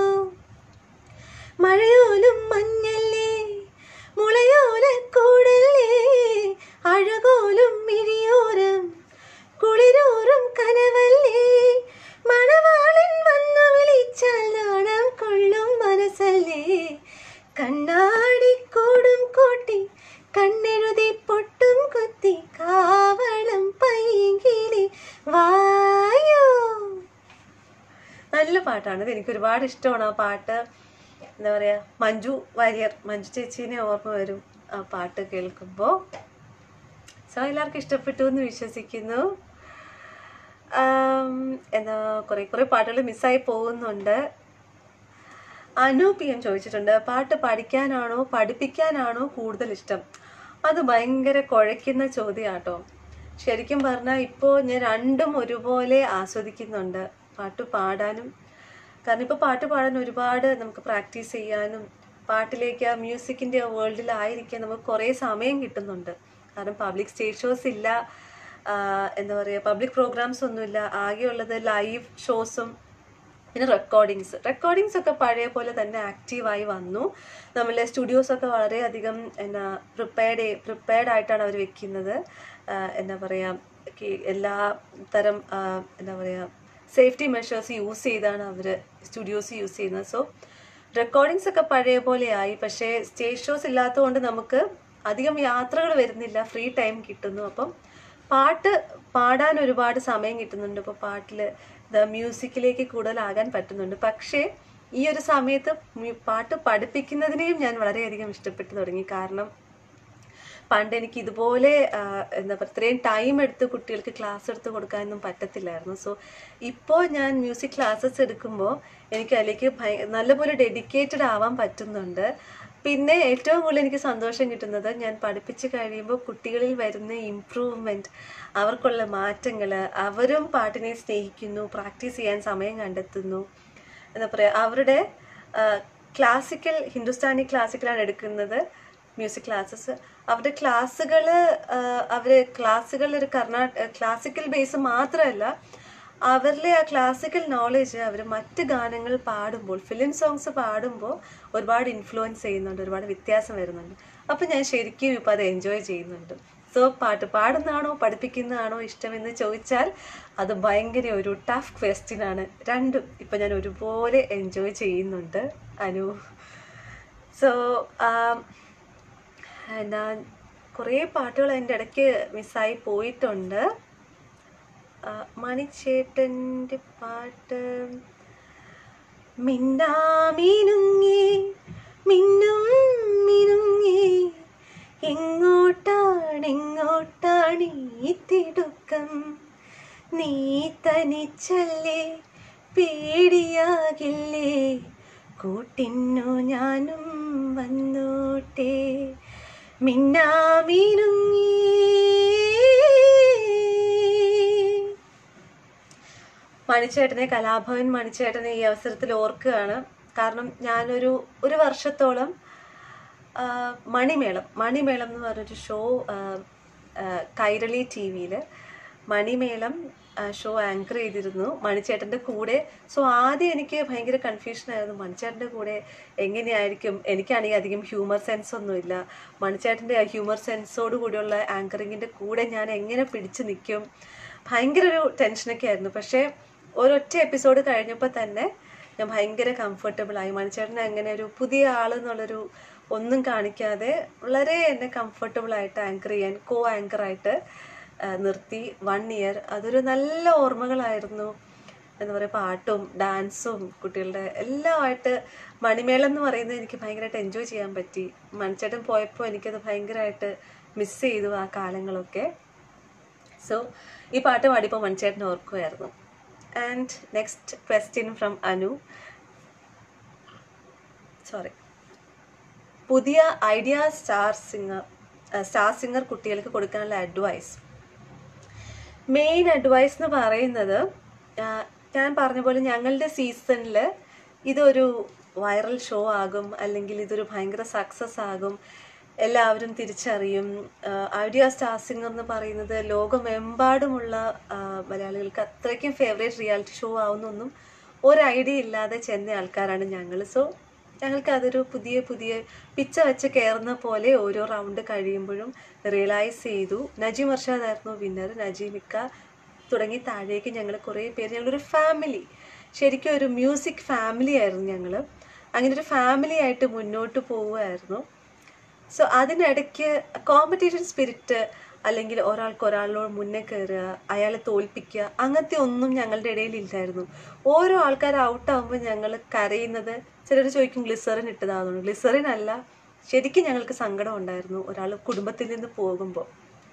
മഴയോലും മഞ്ഞല്ലേ മുളയോല കൂടല്ലേ അഴകോലും മിഴിയോരം കുളിരോറും കനവല്ലേ മണവാളൻ വന്നു വിളിച്ചാൽ നാണം കൊള്ളും മനസ്സല്ലേ കണ്ണാടി കൂടും കൂട്ടി കണ്ണെഴുതി പൊട്ടും കുത്തി കാവളം പൈകിളി വായോ നല്ല പാട്ടാണ് ഇത് എനിക്ക് ഒരുപാട് ഇഷ്ടമാണ് ആ പാട്ട് എന്താ പറയുക മഞ്ജു വാര്യർ മഞ്ജു ചേച്ചീനെ ഓർമ്മ വരും ആ പാട്ട് കേൾക്കുമ്പോൾ സോ എല്ലാവർക്കും ഇഷ്ടപ്പെട്ടു എന്ന് വിശ്വസിക്കുന്നു ആം, എന്താ കുറേ കുറേ പാട്ടുകൾ മിസ്സായി പോകുന്നുണ്ട് അനു പി എം ചോദിച്ചിട്ടുണ്ട് പാട്ട് പഠിക്കാനാണോ പഠിപ്പിക്കാനാണോ കൂടുതൽ ഇഷ്ടം അത് ഭയങ്കര കുഴയ്ക്കുന്ന ചോദ്യമാട്ടോ ശരിക്കും പറഞ്ഞാൽ ഇപ്പോൾ ഞാൻ രണ്ടും ഒരുപോലെ ആസ്വദിക്കുന്നുണ്ട് പാട്ട് പാടാനും കാരണം ഇപ്പോൾ പാട്ട് പാടാൻ ഒരുപാട് നമുക്ക് പ്രാക്ടീസ് ചെയ്യാനും പാട്ടിലേക്ക് ആ മ്യൂസിക്കിൻ്റെ വേൾഡിലായിരിക്കാൻ നമുക്ക് കുറേ സമയം കിട്ടുന്നുണ്ട് കാരണം പബ്ലിക് സ്റ്റേജ് ഷോസ് ഇല്ല ആ, എന്താ പറയുക പബ്ലിക് പ്രോഗ്രാംസ് ഒന്നുമില്ല ആകെയുള്ളത് ലൈവ് ഷോസും പിന്നെ റെക്കോർഡിങ്സ് റെക്കോർഡിങ്സ് ഒക്കെ പഴയ പോലെ തന്നെ ആക്റ്റീവായി വന്നു നമ്മളെ സ്റ്റുഡിയോസ് ഒക്കെ വളരെയധികം എന്നാ പ്രിപ്പയർഡ് പ്രിപ്പയർഡ് ആയിട്ടാണ് അവർ വെക്കുന്നത് ആ, എന്താ പറയുക കി- എല്ലാ തരം ആ, എന്താ പറയുക സേഫ്റ്റി മെഷേഴ്സ് യൂസ് ചെയ്താണ് അവർ സ്റ്റുഡിയോസ് യൂസ് ചെയ്യുന്നത് സോ റെക്കോർഡിങ്സ് ഒക്കെ പഴയ പോലെയായി പക്ഷേ സ്റ്റേജ് ഷോസ് ഇല്ലാത്തതുകൊണ്ട് നമുക്ക് അധികം യാത്രകൾ വരുന്നില്ല ഫ്രീ ടൈം കിട്ടുന്നു അപ്പം പാട്ട് പാടാൻ ഒരുപാട് സമയം കിട്ടുന്നുണ്ട് ഇപ്പോൾ പാട്ടിൽ മ്യൂസിക്കിലേക്ക് കൂടുതലാകാൻ പറ്റുന്നുണ്ട് പക്ഷേ ഈ ഒരു സമയത്ത് മ്യു- പാട്ട് പഠിപ്പിക്കുന്നതിനെയും ഞാൻ വളരെയധികം ഇഷ്ടപ്പെട്ടു തുടങ്ങി കാരണം പണ്ട് എനിക്ക് ഇതുപോലെ ആ, എന്താ പറയുക ഇത്രയും ടൈം എടുത്ത് കുട്ടികൾക്ക് ക്ലാസ് എടുത്ത് കൊടുക്കാനൊന്നും പറ്റത്തില്ലായിരുന്നു സോ ഇപ്പോൾ ഞാൻ മ്യൂസിക് ക്ലാസ്സസ് എടുക്കുമ്പോൾ എനിക്ക് അതിലേക്ക് ഭയ നല്ലപോലെ ഡെഡിക്കേറ്റഡ് ആവാൻ പറ്റുന്നുണ്ട് പിന്നെ ഏറ്റവും കൂടുതൽ എനിക്ക് സന്തോഷം കിട്ടുന്നത് ഞാൻ പഠിപ്പിച്ച് കഴിയുമ്പോൾ കുട്ടികളിൽ വരുന്ന ഇമ്പ്രൂവ്മെൻറ്റ് അവർക്കുള്ള മാറ്റങ്ങൾ അവരും പാട്ടിനെ സ്നേഹിക്കുന്നു പ്രാക്ടീസ് ചെയ്യാൻ സമയം കണ്ടെത്തുന്നു എന്താ പറയുക അവരുടെ ക്ലാസിക്കൽ ഹിന്ദുസ്ഥാനി ക്ലാസിക്കലാണ് എടുക്കുന്നത് മ്യൂസിക് ക്ലാസ്സസ് അവരുടെ ക്ലാസ്സുകൾ അവർ ക്ലാസ്സുകൾ ഒരു കർണാടക ക്ലാസിക്കൽ ബേസ് മാത്രമല്ല അവരിലെ ആ ക്ലാസിക്കൽ നോളജ് അവർ മറ്റ് ഗാനങ്ങൾ പാടുമ്പോൾ ഫിലിം സോങ്സ് പാടുമ്പോൾ ഒരുപാട് ഇൻഫ്ലുവൻസ് ചെയ്യുന്നുണ്ട് ഒരുപാട് വ്യത്യാസം വരുന്നുണ്ട് അപ്പം ഞാൻ ശരിക്കും ഇപ്പോൾ അത് എൻജോയ് ചെയ്യുന്നുണ്ട് സോ പാട്ട് പാടുന്നതാണോ പഠിപ്പിക്കുന്നതാണോ ഇഷ്ടമെന്ന് ചോദിച്ചാൽ അത് ഭയങ്കര ഒരു ടഫ് ക്വസ്റ്റ്യൻ ആണ് രണ്ടും ഇപ്പം ഞാൻ ഒരുപോലെ എൻജോയ് ചെയ്യുന്നുണ്ട് അനു സോ എന്താ കുറേ പാട്ടുകൾ അതിൻ്റെ ഇടയ്ക്ക് മിസ്സായി പോയിട്ടുണ്ട് ആ, മണിച്ചേട്ടൻ്റെ പാട്ട് മിന്നാമിനുങ്ങി മിന്നും മിനുങ്ങി എങ്ങോട്ടാണ് എങ്ങോട്ടാണ് ഈ തിടുക്കം നീ തനിച്ചല്ലേ പേടിയാകില്ലേ കൂട്ടിന്നു ഞാനും വന്നോട്ടെ മിന്നാമിനുങ്ങി മണിച്ചേട്ടനെ കലാഭവൻ മണിച്ചേട്ടനെ ഈ അവസരത്തിൽ ഓർക്കുകയാണ് കാരണം ഞാനൊരു ഒരു വർഷത്തോളം ആ, മണിമേളം മണിമേളം എന്ന് പറഞ്ഞൊരു ഷോ ആ, ആ, കൈരളി ടി വിയിൽ മണിമേളം ആ, ഷോ ആങ്കർ ചെയ്തിരുന്നു മണിച്ചേട്ടൻ്റെ കൂടെ സോ ആദ്യം എനിക്ക് ഭയങ്കര കൺഫ്യൂഷൻ ആയിരുന്നു മണിച്ചേട്ടൻ്റെ കൂടെ എങ്ങനെയായിരിക്കും എനിക്കാണെങ്കിൽ അധികം ഹ്യൂമർ സെൻസ് ഒന്നുമില്ല മണിച്ചേട്ടൻ്റെ ആ ഹ്യൂമർ സെൻസോട് കൂടിയുള്ള ആങ്കറിങ്ങിൻ്റെ കൂടെ ഞാൻ എങ്ങനെ പിടിച്ചു നിൽക്കും ഭയങ്കര ഒരു ടെൻഷനൊക്കെ ആയിരുന്നു പക്ഷേ ഒരൊറ്റ എപ്പിസോഡ് കഴിഞ്ഞപ്പോൾ തന്നെ ഞാൻ ഭയങ്കര കംഫർട്ടബിൾ ആയി മണിച്ചേട്ടനെ അങ്ങനെ ഒരു പുതിയ ആൾ എന്നുള്ളൊരു ഒന്നും കാണിക്കാതെ വളരെ എന്നെ കംഫർട്ടബിൾ ആയിട്ട് ആങ്കർ ചെയ്യാൻ കോ ആങ്കറായിട്ട് ആ, നിർത്തി വൺ ഇയർ അതൊരു നല്ല ഓർമ്മകളായിരുന്നു എന്താ പറയുക പാട്ടും ഡാൻസും കുട്ടികളുടെ എല്ലാമായിട്ട് മണിമേളം എന്ന് പറയുന്നത് എനിക്ക് ഭയങ്കരമായിട്ട് എൻജോയ് ചെയ്യാൻ പറ്റി മണിച്ചേട്ടൻ പോയപ്പോൾ എനിക്കത് ഭയങ്കരമായിട്ട് മിസ് ചെയ്തു ആ കാലങ്ങളൊക്കെ സോ ഈ പാട്ട് പാടിയപ്പോൾ മണിച്ചേട്ടൻ ഓർക്കുമായിരുന്നു and next question from Anu sorry പുതിയ Idea star singer star singer കുട്ടികൾക്ക് കൊടുക്കാനുള്ള അഡ്വൈസ് മെയിൻ അഡ്വൈസ് എന്ന് പറയുന്നത് ആ, ഞാൻ പറഞ്ഞ പോലെ ഞങ്ങളുടെ സീസണിൽ ഇതൊരു വൈറൽ ഷോ ആകും അല്ലെങ്കിൽ ഇതൊരു ഭയങ്കര സക്സസ് ആകും എല്ലാവരും തിരിച്ചറിയും ആ, ഐഡിയ സ്റ്റാർ സിംഗർ എന്ന് പറയുന്നത് ലോകമെമ്പാടുമുള്ള ആ, മലയാളികൾക്ക് അത്രയ്ക്കും ഫേവറേറ്റ് റിയാലിറ്റി ഷോ ആവുന്നൊന്നും ഒരു ഐഡിയ ഇല്ലാതെ ചെന്ന ആൾക്കാരാണ് ഞങ്ങൾ സോ ഞങ്ങൾക്ക് അതൊരു പുതിയ പുതിയ പിച്ച വെച്ച് കയറുന്ന പോലെ ഓരോ റൗണ്ട് കഴിയുമ്പോഴും റിയലൈസ് ചെയ്തു നജീം അർഷാദ് ആയിരുന്നു വിന്നർ നജീമിക്ക തുടങ്ങി താഴേക്ക് ഞങ്ങൾ കുറേ പേര് ഞങ്ങളൊരു ഫാമിലി ശരിക്കും ഒരു മ്യൂസിക് ഫാമിലി ആയിരുന്നു ഞങ്ങൾ അങ്ങനെ ഒരു ഫാമിലി ആയിട്ട് മുന്നോട്ട് പോവുമായിരുന്നു സോ അതിനിടയ്ക്ക് കോമ്പറ്റീഷൻ സ്പിരിറ്റ് അല്ലെങ്കിൽ ഒരാൾക്ക് ഒരാളോട് മുന്നേ കയറുക അയാളെ തോൽപ്പിക്കുക അങ്ങനത്തെ ഒന്നും ഞങ്ങളുടെ ഇടയിൽ ഇല്ലായിരുന്നു ഓരോ ആൾക്കാർ ഔട്ടാകുമ്പോൾ ഞങ്ങൾ കരയുന്നത് ചിലർ ചോദിക്കും ഗ്ലിസറിൻ ഇട്ടതാണെന്ന് ഗ്ലിസറിൻ അല്ല ശരിക്കും ഞങ്ങൾക്ക് സങ്കടം ഉണ്ടായിരുന്നു ഒരാൾ കുടുംബത്തിൽ നിന്ന് പോകുമ്പോൾ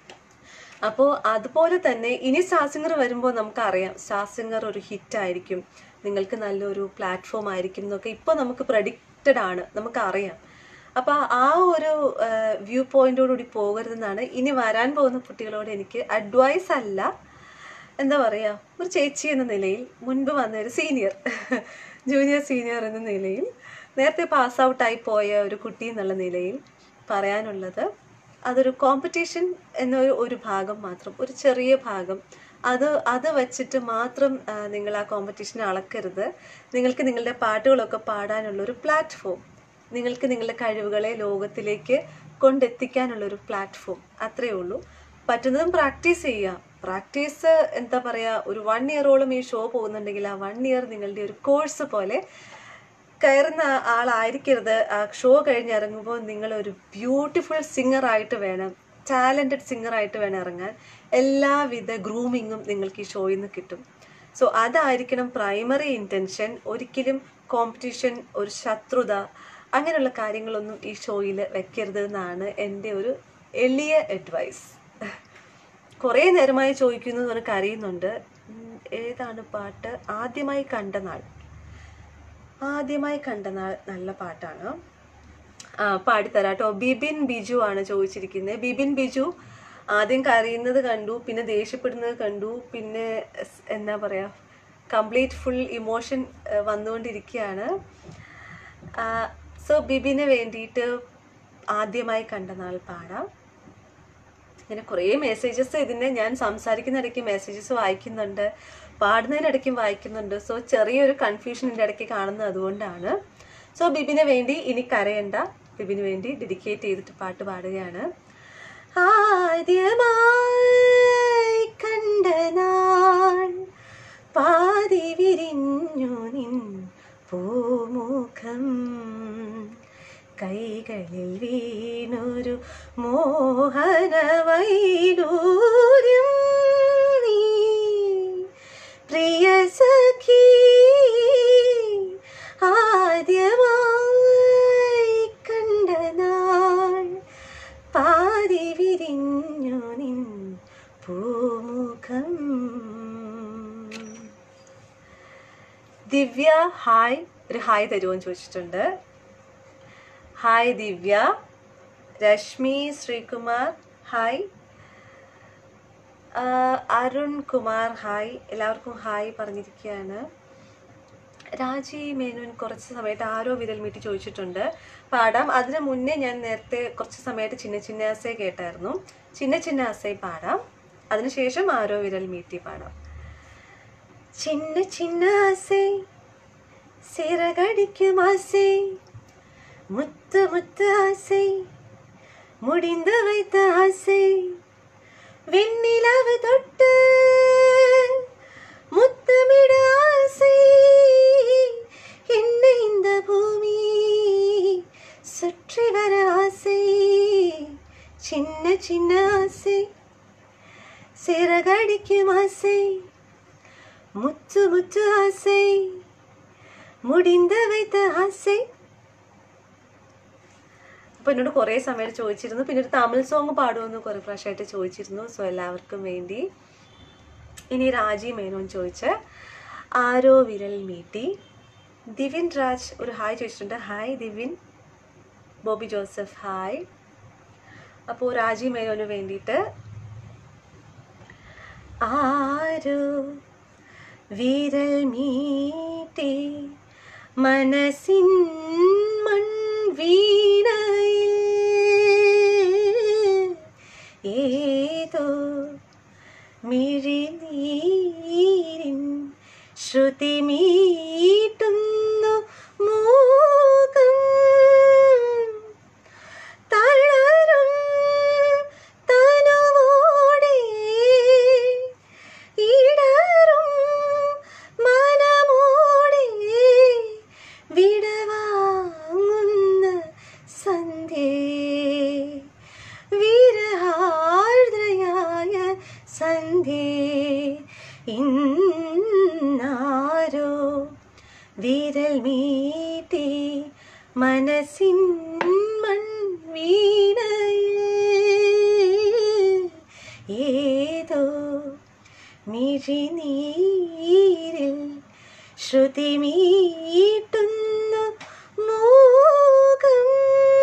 അപ്പോൾ അതുപോലെ തന്നെ ഇനി സ്റ്റാർ സിംഗർ വരുമ്പോൾ നമുക്കറിയാം സ്റ്റാർ സിംഗർ ഒരു ഹിറ്റ് ആയിരിക്കും നിങ്ങൾക്ക് നല്ലൊരു പ്ലാറ്റ്ഫോം ആയിരിക്കും എന്നൊക്കെ ഇപ്പോൾ നമുക്ക് പ്രഡിക്റ്റഡ് ആണ് നമുക്കറിയാം അപ്പോൾ ആ ഒരു വ്യൂ പോയിന്റോടുകൂടി പോകരുതെന്നാണ് ഇനി വരാൻ പോകുന്ന കുട്ടികളോട് എനിക്ക് അഡ്വൈസ് അല്ല എന്താ പറയുക ഒരു ചേച്ചി എന്ന നിലയിൽ മുൻപ് വന്ന ഒരു സീനിയർ ജൂനിയർ സീനിയർ എന്ന നിലയിൽ നേരത്തെ പാസ് ഔട്ടായി പോയ ഒരു കുട്ടി എന്നുള്ള നിലയിൽ പറയാനുള്ളത് അതൊരു കോമ്പറ്റീഷൻ എന്ന ഒരു ഒരു ഭാഗം മാത്രം ഒരു ചെറിയ ഭാഗം അത് അത് വെച്ചിട്ട് മാത്രം ആ, നിങ്ങൾ ആ കോമ്പറ്റീഷൻ അളക്കരുത് നിങ്ങൾക്ക് നിങ്ങളുടെ പാട്ടുകളൊക്കെ പാടാനുള്ള ഒരു പ്ലാറ്റ്ഫോം നിങ്ങൾക്ക് നിങ്ങളുടെ കഴിവുകളെ ലോകത്തിലേക്ക് കൊണ്ടെത്തിക്കാനുള്ള ഒരു പ്ലാറ്റ്ഫോം അത്രയേ ഉള്ളൂ പറ്റുന്നതും പ്രാക്ടീസ് ചെയ്യുക പ്രാക്ടീസ് എന്താ പറയുക ഒരു വൺ ഇയറോളം ഈ ഷോ പോകുന്നുണ്ടെങ്കിൽ ആ വൺ ഇയർ നിങ്ങളുടെ ഒരു കോഴ്സ് പോലെ കയറുന്ന ആളായിരിക്കരുത് ആ ഷോ കഴിഞ്ഞ് ഇറങ്ങുമ്പോൾ നിങ്ങൾ ഒരു ബ്യൂട്ടിഫുൾ സിംഗർ ആയിട്ട് വേണം ടാലൻറ്റഡ് സിംഗർ ആയിട്ട് വേണം ഇറങ്ങാൻ എല്ലാവിധ ഗ്രൂമിങ്ങും നിങ്ങൾക്ക് ഈ ഷോയിൽ നിന്ന് കിട്ടും സോ അതായിരിക്കണം പ്രൈമറി ഇൻറ്റൻഷൻ ഒരിക്കലും കോമ്പറ്റീഷൻ ഒരു ശത്രുത അങ്ങനെയുള്ള കാര്യങ്ങളൊന്നും ഈ ഷോയിൽ വെക്കരുത് എന്നാണ് എൻ്റെ ഒരു എളിയ അഡ്വൈസ് കുറേ നേരമായി ചോദിക്കുന്നു എന്ന് പറഞ്ഞ് കരയുന്നുണ്ട് ഉം, ഏതാണ് പാട്ട് ആദ്യമായി കണ്ട നാൾ ആദ്യമായി കണ്ട നാൾ നല്ല പാട്ടാണ് ആ പാടിത്തരാം കേട്ടോ ബിബിൻ ബിജു ആണ് ചോദിച്ചിരിക്കുന്നത് ബിബിൻ ബിജു ആദ്യം കരയുന്നത് കണ്ടു പിന്നെ ദേഷ്യപ്പെടുന്നത് കണ്ടു പിന്നെ സ് എന്താ പറയുക കംപ്ലീറ്റ് ഫുൾ ഇമോഷൻ വന്നുകൊണ്ടിരിക്കുകയാണ് സോ ബിബിന് വേണ്ടിയിട്ട് ആദ്യമായി കണ്ട നാൾ പാടാം ഇങ്ങനെ കുറേ മെസ്സേജസ് ഇതിൻ്റെ ഞാൻ സംസാരിക്കുന്നിടയ്ക്ക് മെസ്സേജസ് വായിക്കുന്നുണ്ട് പാടുന്നതിനിടയ്ക്കും വായിക്കുന്നുണ്ട് സോ ചെറിയൊരു കൺഫ്യൂഷൻ എൻ്റെ ഇടയ്ക്ക് കാണുന്നത് അതുകൊണ്ടാണ് സോ ബിബിന് വേണ്ടി ഇനി കരയണ്ട ബിബിന് വേണ്ടി ഡെഡിക്കേറ്റ് ചെയ്തിട്ട് പാട്ട് പാടുകയാണ് ആദ്യമായി കണ്ട നാൾ പാതി വിരിഞ്ഞു നിൻ പൂമുഖം കൈകളിൽ വീണൊരു മോഹനവൈഡൂര്യം നീ പ്രിയ സഖി ആദ്യമായി കണ്ട നാൾ പാതി വിരിഞ്ഞു നിൻ പൂമുഖം ദിവ്യ ഹായ് ഒരു ഹായ് തരുമോന്ന് ചോദിച്ചിട്ടുണ്ട് ഹായ് ദിവ്യ രശ്മി ശ്രീകുമാർ ഹായ് ആ, അരുൺ കുമാർ ഹായ് എല്ലാവർക്കും ഹായ് പറഞ്ഞിരിക്കുകയാണ് രാജി മേനോൻ കുറച്ച് സമയത്ത് ആരോ വിരൽ മീട്ടി ചോദിച്ചിട്ടുണ്ട് പാടാം അതിന് മുന്നേ ഞാൻ നേരത്തെ കുറച്ച് സമയത്ത് ചിന്ന ചിന്നാസെ കേട്ടായിരുന്നു ചിന്ന ചിന്നാസെ പാടാം അതിനുശേഷം ആരോ വിരൽ മീട്ടി പാടാം ചിന്ന ചിന്നാസെ சிறகடிக்கும் ஆசை முத்து முத்து ஆசை முடிந்து வைத்த ஆசை வெண்ணிலவு தொட்டு முத்தமிட ஆசை என்ன இந்த பூமி சுற்றி வர ஆசை சின்ன சின்ன ஆசை வைக்கும் ஆசை முத்து முத்து ஆசை മുടിന്ത വൈത്ത ആസൈ അപ്പോൾ എന്നോട് കുറേ സമയം ചോദിച്ചിരുന്നു പിന്നെ ഒരു തമിഴ് സോങ് പാടുമെന്ന് കുറേ പ്രാവശ്യമായിട്ട് ചോദിച്ചിരുന്നു സോ എല്ലാവർക്കും വേണ്ടി ഇനി രാജി മേനോൻ ചോദിച്ച ആരോ വിരൽ മീട്ടി ദിവിൻ രാജ് ഒരു ഹായ് ചോദിച്ചിട്ടുണ്ട് ഹായ് ദിവിൻ ബോബി ജോസഫ് ഹായ് അപ്പോൾ രാജി മേനോന് വേണ്ടിയിട്ട് ആരോ വിരൽ മീട്ടി മനസ്സിൻ മൺവീണയിൽ ഏതോ മിഴിനീരിൻ ശ്രുതി മീട്ടുന്നു മൂകം തളരും തനുവോടെ ഇടറും മനമോടെ വിടവാങ്ങുന്ന സന്ധ്യേ വിരഹാർദ്രയായ സന്ധ്യേ ഇന്നാരോ വിരൽ മീട്ടി മനസ്സിൻ മൺവീണയിൽ ഏതോ മിഴിനീരിൽ ശ്രുതി മീട്ടുന്നു മൂകം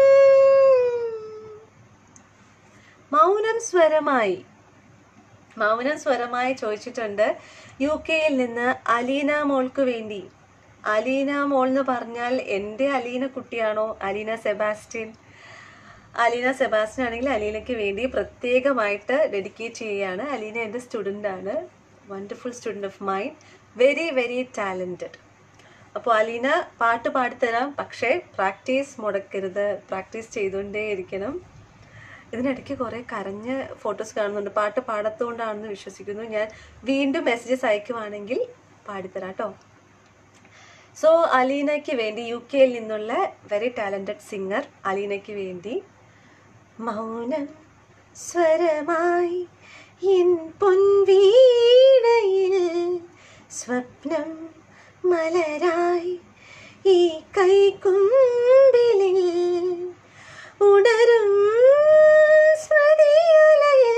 മൗനം സ്വരമായി മൗനം സ്വരമായി ചോദിച്ചിട്ടുണ്ട് യു കെയിൽ നിന്ന് അലീന മോൾക്ക് വേണ്ടി അലീന മോൾ എന്ന് പറഞ്ഞാൽ എൻ്റെ അലീന കുട്ടിയാണോ അലീന സെബാസ്റ്റ്യൻ അലീന സെബാസ്റ്റ്യൻ ആണെങ്കിൽ അലീനയ്ക്ക് വേണ്ടി പ്രത്യേകമായിട്ട് ഡെഡിക്കേറ്റ് ചെയ്യുകയാണ് അലീന എൻ്റെ സ്റ്റുഡൻ്റ് ആണ് wonderful student of mind very very talented അപ്പോൾ അലീന പാട്ട് പാടിത്തരാം പക്ഷേ പ്രാക്ടീസ് മുടക്കരുത് പ്രാക്ടീസ് ചെയ്തുകൊണ്ടേ ഇരിക്കണം ഇതിനിടയ്ക്ക് കുറേ കരഞ്ഞ ഫോട്ടോസ് കാണുന്നുണ്ട് പാട്ട് പാടത്തുകൊണ്ടാണെന്ന് വിശ്വസിക്കുന്നു ഞാൻ വീണ്ടും മെസ്സേജസ് അയക്കുവാണെങ്കിൽ പാടിത്തരാം കേട്ടോ സോ അലീനയ്ക്ക് വേണ്ടി യു കെയിൽ നിന്നുള്ള വെരി ടാലൻറ്റഡ് സിംഗർ അലീനയ്ക്ക് വേണ്ടി മൗനം സ്വരമായി എൻ പൊൻവീണയിൽ സ്വപ്നം മലരായി ഈ കൈക്കുമ്പിളിൽ ഉണരും സ്മൃതിയുലയിൽ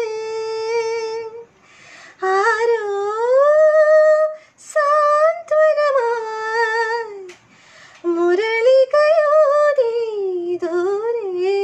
ആരോ സാന്ത്വനമായി മുരളികയോതി ദൂരെ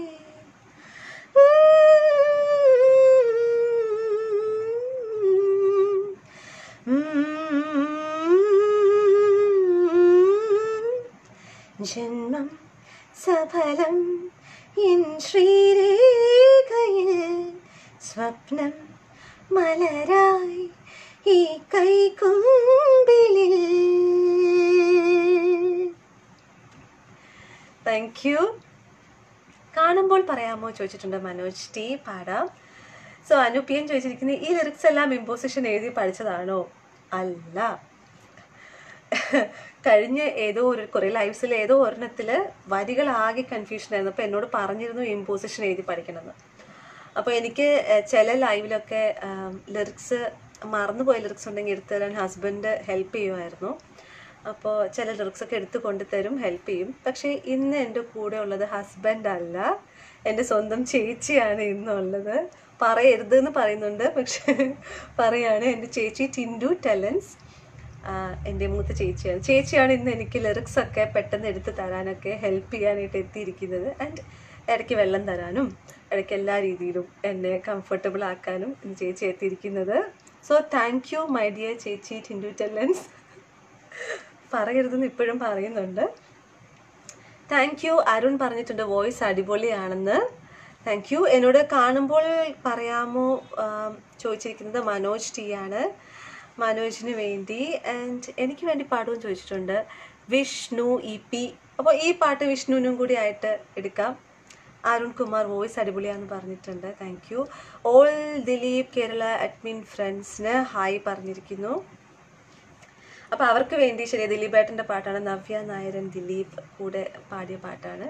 ജന്മം സഫലം എൻ ശ്രീരേഖയിൽ സ്വപ്നം മലരായി ഈ കൈക്കുമ്പിളിൽ താങ്ക് യു കാണുമ്പോൾ പറയാമോ ചോദിച്ചിട്ടുണ്ട് മനോജ് ടി പാടാം സോ അനുപിയൻ ചോദിച്ചിരിക്കുന്നത് ഈ ലിറിക്സ് എല്ലാം ഇമ്പോസിഷൻ എഴുതി പഠിച്ചതാണോ അല്ല കഴിഞ്ഞ ഏതോ ഒരു കുറേ ലൈവ്സിൽ ഏതോ ഒരെണ്ണത്തിൽ വരികൾ ആകെ കൺഫ്യൂഷൻ ആയിരുന്നു അപ്പോൾ എന്നോട് പറഞ്ഞിരുന്നു ഇമ്പോസിഷൻ എഴുതി പഠിക്കണമെന്ന് അപ്പോൾ എനിക്ക് ഏഹ്, ചില ലൈവിലൊക്കെ ലിറിക്സ് മറന്നുപോയ ലിറിക്സ് ഉണ്ടെങ്കിൽ എടുത്തു തരാൻ ഹസ്ബൻഡ് ഹെൽപ്പ് ചെയ്യുമായിരുന്നു അപ്പോൾ ചില ലിറിക്സ് ഒക്കെ എടുത്തു കൊണ്ടുതരും ഹെൽപ്പ് ചെയ്യും പക്ഷേ ഇന്ന് എൻ്റെ കൂടെ ഉള്ളത് ഹസ്ബൻഡ് അല്ല എൻ്റെ സ്വന്തം ചേച്ചിയാണ് ഇന്നുള്ളത് പറയരുത് എന്ന് പറയുന്നുണ്ട് പക്ഷെ പറയാണ് എൻ്റെ ചേച്ചി ടിൻഡു ടെലൻസ് എൻ്റെ മൂത്ത ചേച്ചിയാണ് ചേച്ചിയാണ് ഇന്ന് എനിക്ക് ലിറിക്സ് ഒക്കെ പെട്ടെന്ന് എടുത്ത് തരാനൊക്കെ ഹെൽപ്പ് ചെയ്യാനായിട്ട് എത്തിയിരിക്കുന്നത് ആൻഡ് ഇടയ്ക്ക് വെള്ളം തരാനും ഇടയ്ക്ക് എല്ലാ രീതിയിലും എന്നെ കംഫർട്ടബിൾ ആക്കാനും ഇന്ന് ചേച്ചി എത്തിയിരിക്കുന്നത് so thank you my dear ചേച്ചി ടിൻഡു ടെലൻസ് പറയരുതെന്ന് ഇപ്പോഴും പറയുന്നുണ്ട് താങ്ക് യു അരുൺ പറഞ്ഞിട്ടുണ്ട് വോയിസ് അടിപൊളിയാണെന്ന് താങ്ക് യു എന്നോട് കാണുമ്പോൾ പറയാമോ ആം, ചോദിച്ചിരിക്കുന്നത് മനോജ് ടി ആണ് മനോജിന് വേണ്ടി ആൻഡ് എനിക്ക് വേണ്ടി പാടുമെന്ന് ചോദിച്ചിട്ടുണ്ട് വിഷ്ണു ഇ പി അപ്പോൾ ഈ പാട്ട് വിഷ്ണുവിനും കൂടി ആയിട്ട് എടുക്കാം അരുൺ കുമാർ വോയിസ് അടിപൊളിയാന്ന് പറഞ്ഞിട്ടുണ്ട് thank you all Dileep Kerala admin ഫ്രണ്ട്സിന് ഹായ് പറഞ്ഞിരിക്കുന്നു അപ്പോൾ അവർക്ക് വേണ്ടി ശരി ദിലീപേട്ടൻ്റെ പാട്ടാണ് നവ്യ നായരൻ ദിലീപ് കൂടെ പാടിയ പാട്ടാണ്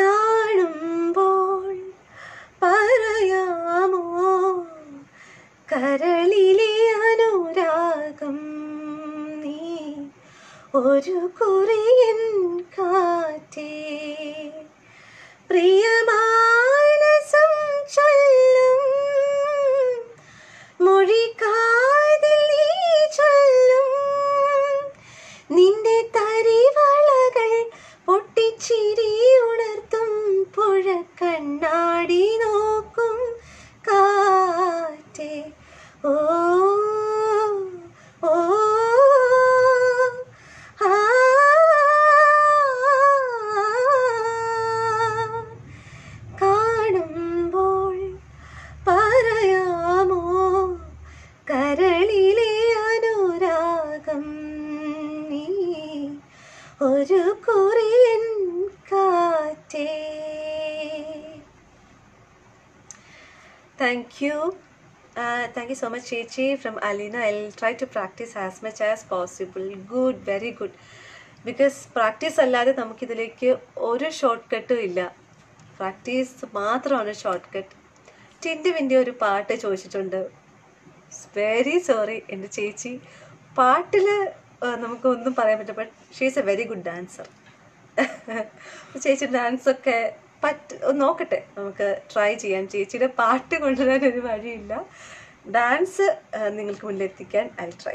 കാണുമ്പോൾ പറയാമോ കരളിലെ അനുരാഗം നീ ഒരു കുറിയൻ കാറ്റേ പ്രിയമാനസം ചൊല്ലും മൊഴിക്കാതിൽ നീ ചൊല്ലും നിന്റെ തരിവളകൾ പൊട്ടിച്ചിരി ഉണർത്തും പുഴ കണ്ണാടി നോക്കും കാറ്റേ ഓ ഓ ആ കാണുമ്പോൾ പറയാമോ കരളിലെ അനുരാഗം നീ ഒരു കുറിയൻ കാറ്റേ thank you thank you so much ചേച്ചി from Aleena I try to practice as much as possible good very good because practice അല്ലാതെ നമുക്കിതിലേക്ക് ഒരു ഷോർട്ട് കട്ടും ഇല്ല പ്രാക്ടീസ് മാത്രമാണ് ഷോർട്ട് കട്ട് ടിൻറ്റുവിൻ്റെ ഒരു പാട്ട് ചോദിച്ചിട്ടുണ്ട് വെരി സോറി എൻ്റെ ചേച്ചി പാട്ടിൽ നമുക്ക് ഒന്നും പറയാൻ പറ്റില്ല but she is a very good dancer ചേച്ചി ഡാൻസൊക്കെ പറ്റ ഒന്ന് നോക്കട്ടെ നമുക്ക് ട്രൈ ചെയ്യാം ചേച്ചിയുടെ പാട്ട് കൊണ്ടുവരാൻ ഒരു വഴിയില്ല ഡാൻസ് നിങ്ങൾക്ക് മുന്നിലെത്തിക്കാൻ ഐ ട്രൈ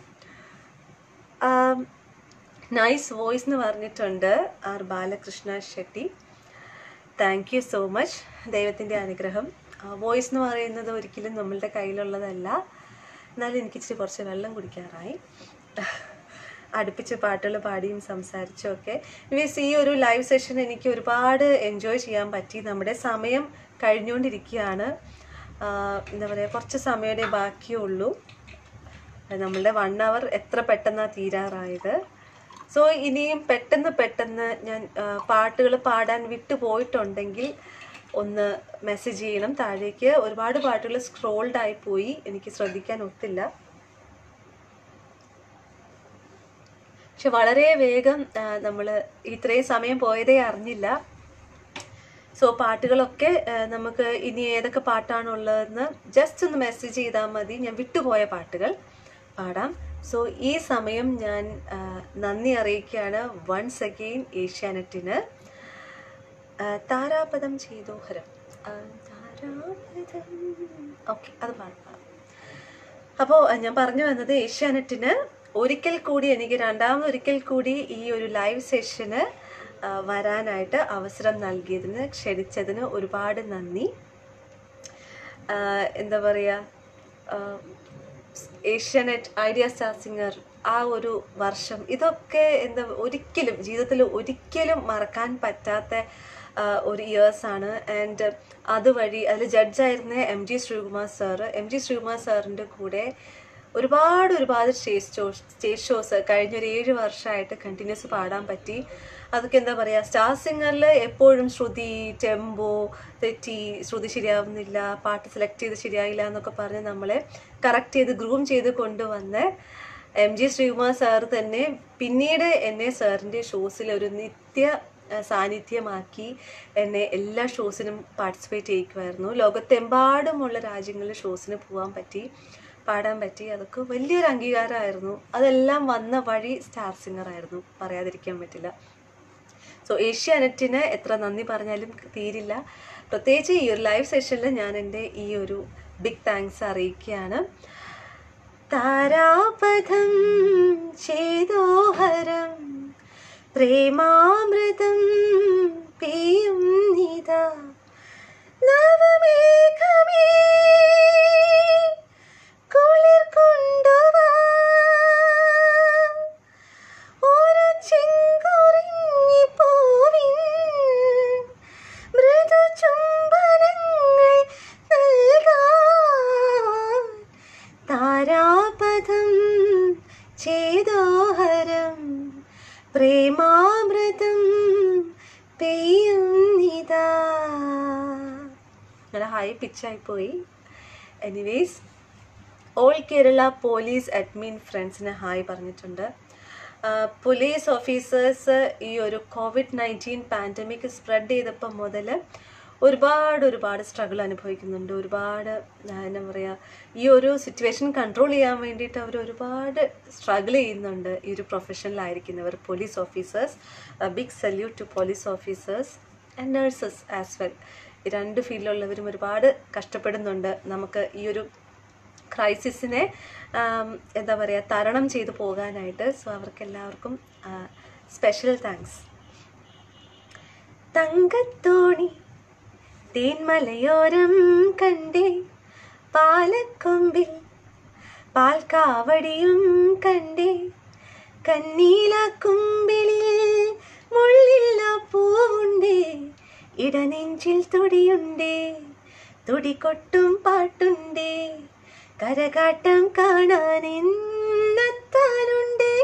നൈസ് വോയിസ് എന്ന് പറഞ്ഞിട്ടുണ്ട് R Balakrishna Shetty thank you so much ദൈവത്തിൻ്റെ അനുഗ്രഹം വോയിസ് എന്ന് പറയുന്നത് ഒരിക്കലും നമ്മളുടെ കയ്യിലുള്ളതല്ല എന്നാലും എനിക്ക് ഇച്ചിരി കുറച്ച് വെള്ളം കുടിക്കാറായി അടുപ്പിച്ച് പാട്ടുകൾ പാടിയും സംസാരിച്ചും ഒക്കെ മീൻസ് ഈ ഒരു ലൈവ് സെഷൻ എനിക്ക് ഒരുപാട് എൻജോയ് ചെയ്യാൻ പറ്റി നമ്മുടെ സമയം കഴിഞ്ഞുകൊണ്ടിരിക്കുകയാണ് ആഹ് എന്താ പറയുക കുറച്ച് സമയമേ ബാക്കിയുള്ളൂ നമ്മളുടെ വൺ അവർ എത്ര പെട്ടെന്നാണ് തീരാറായത് സോ ഇനിയും പെട്ടെന്ന് പെട്ടെന്ന് ഞാൻ പാട്ടുകൾ പാടാൻ വിട്ടു പോയിട്ടുണ്ടെങ്കിൽ ഒന്ന് മെസ്സേജ് ചെയ്യണം താഴേക്ക് ഒരുപാട് പാട്ടുകൾ സ്ക്രോൾഡ് ആയി പോയി എനിക്ക് ശ്രദ്ധിക്കാൻ ഒത്തില്ല പക്ഷെ വളരെ വേഗം നമ്മൾ ഇത്രയും സമയം പോയതേ അറിഞ്ഞില്ല സോ പാട്ടുകളൊക്കെ ആ, നമുക്ക് ഇനി ഏതൊക്കെ പാട്ടാണുള്ളതെന്ന് ജസ്റ്റ് ഒന്ന് മെസ്സേജ് ചെയ്താൽ മതി ഞാൻ വിട്ടുപോയ പാട്ടുകൾ പാടാം സോ ഈ സമയം ഞാൻ ആ, നന്ദി അറിയിക്കുകയാണ് വൺസ് അഗെയിൻ ഏഷ്യാനെറ്റിന് ആ, താരാപദം ചെയ്തോഹരം ആ, താരാപദം ഓക്കെ അത് പാടാം അപ്പോൾ ഞാൻ പറഞ്ഞു വന്നത് ഏഷ്യാനെറ്റിന് ഒരിക്കൽ കൂടി എനിക്ക് രണ്ടാമതൊരിക്കൽ കൂടി ഈ ഒരു ലൈവ് സെഷന് ആ, വരാനായിട്ട് അവസരം നൽകിയതിന് ക്ഷണിച്ചതിന് ഒരുപാട് നന്ദി ആ, എന്താ പറയുക ഏഷ്യാനെറ്റ് ഐഡിയ സ്റ്റാർ സിംഗർ ആ ഒരു വർഷം ഇതൊക്കെ എന്താ ഒരിക്കലും ജീവിതത്തിൽ ഒരിക്കലും മറക്കാൻ പറ്റാത്ത ആ, ഒരു ഇയേഴ്സാണ് ആൻഡ് അതുവഴി അതിൽ ജഡ്ജായിരുന്ന M G Sreekumar sir M G Sreekumar സാറിൻ്റെ കൂടെ ഒരുപാട് ഒരുപാട് സ്റ്റേജ് ഷോസ് സ്റ്റേജ് ഷോസ് കഴിഞ്ഞൊരു ഏഴ് വർഷമായിട്ട് കണ്ടിന്യൂസ് പാടാൻ പറ്റി അതൊക്കെ എന്താ പറയുക സ്റ്റാർ സിംഗറിൽ എപ്പോഴും ശ്രുതി ടെമ്പോ തെറ്റി ശ്രുതി ശരിയാവുന്നില്ല പാട്ട് സെലക്ട് ചെയ്ത് ശരിയായില്ല എന്നൊക്കെ പറഞ്ഞ് നമ്മളെ കറക്റ്റ് ചെയ്ത് ഗ്രൂം ചെയ്ത് കൊണ്ടുവന്ന് എം ജി ശ്രീകുമാർ സാർ തന്നെ പിന്നീട് എന്നെ സാറിൻ്റെ ഷോസിൽ ഒരു നിത്യ ആ, സാന്നിധ്യമാക്കി എന്നെ എല്ലാ ഷോസിനും പാർട്ടിസിപ്പേറ്റ് ചെയ്യിക്കുമായിരുന്നു ലോകത്തെമ്പാടുമുള്ള രാജ്യങ്ങളിൽ ഷോസിന് പോകാൻ പറ്റി പാടാൻ പറ്റി അതൊക്കെ വലിയൊരു അംഗീകാരമായിരുന്നു അതെല്ലാം വന്ന വഴി സ്റ്റാർ സിംഗർ ആയിരുന്നു പറയാതിരിക്കാൻ പറ്റില്ല സോ ഏഷ്യാനെറ്റിന് എത്ര നന്ദി പറഞ്ഞാലും തീരില്ല പ്രത്യേകിച്ച് ഈ ഒരു ലൈവ് സെഷനിൽ ഞാൻ എൻ്റെ ഈ ഒരു ബിഗ് താങ്ക്സ് അറിയിക്കുകയാണ് താരാപഥം ചേതോഹരം പ്രേമാമൃതം പേയും നിതാ നവമേഘമേ കുളിർ കൊണ്ടുവാ ഒരു ചെങ്കുറിഞ്ഞി പൂവിൻ മൃദു ചുംബനങ്ങൾ നൽകാൻ താരാപഥം ചേതോഹരം പ്രേമാമൃതം പെയ്യുന്നിതാ നല്ല ഹൈ പിച്ചായി പോയി anyways all Kerala police admin ഫ്രണ്ട്സിന് ഹായ് പറഞ്ഞിട്ടുണ്ട് പോലീസ് ഓഫീസേഴ്സ് ഈ ഒരു കോവിഡ് നയൻറ്റീൻ പാൻഡമിക് സ്പ്രെഡ് ചെയ്തപ്പോൾ മുതൽ ഒരുപാട് ഒരുപാട് സ്ട്രഗിൾ അനുഭവിക്കുന്നുണ്ട് ഒരുപാട് ആ, എന്താ പറയുക ഈ ഒരു സിറ്റുവേഷൻ കൺട്രോൾ ചെയ്യാൻ വേണ്ടിയിട്ട് അവർ ഒരുപാട് സ്ട്രഗിൾ ചെയ്യുന്നുണ്ട് ഈ ഒരു പ്രൊഫഷനിലായിരിക്കുന്നവർ police officers big salute to police officers and nurses as well ഈ രണ്ട് ഫീൽഡിലുള്ളവരും ഒരുപാട് കഷ്ടപ്പെടുന്നുണ്ട് നമുക്ക് ഈ ഒരു ക്രൈസിസിനെ ആം, എന്താ പറയുക തരണം ചെയ്തു പോകാനായിട്ട് സോ അവർക്ക് എല്ലാവർക്കും സ്പെഷ്യൽ താങ്ക്സ് തങ്കത്തോണി തേന്മലയോരം കണ്ടേ പാലക്കൊമ്പിൽ പാൽക്കാവടിയും കണ്ടേ കന്നീല കുമ്പിളിൽ മുള്ളില്ല പൂവുണ്ടേ ഇടനെഞ്ചിൽ തുടിയുണ്ടേ തുടികൊട്ടും പാട്ടുണ്ടേ കരകാട്ടം കാണാൻ എന്നെത്താനുണ്ടേ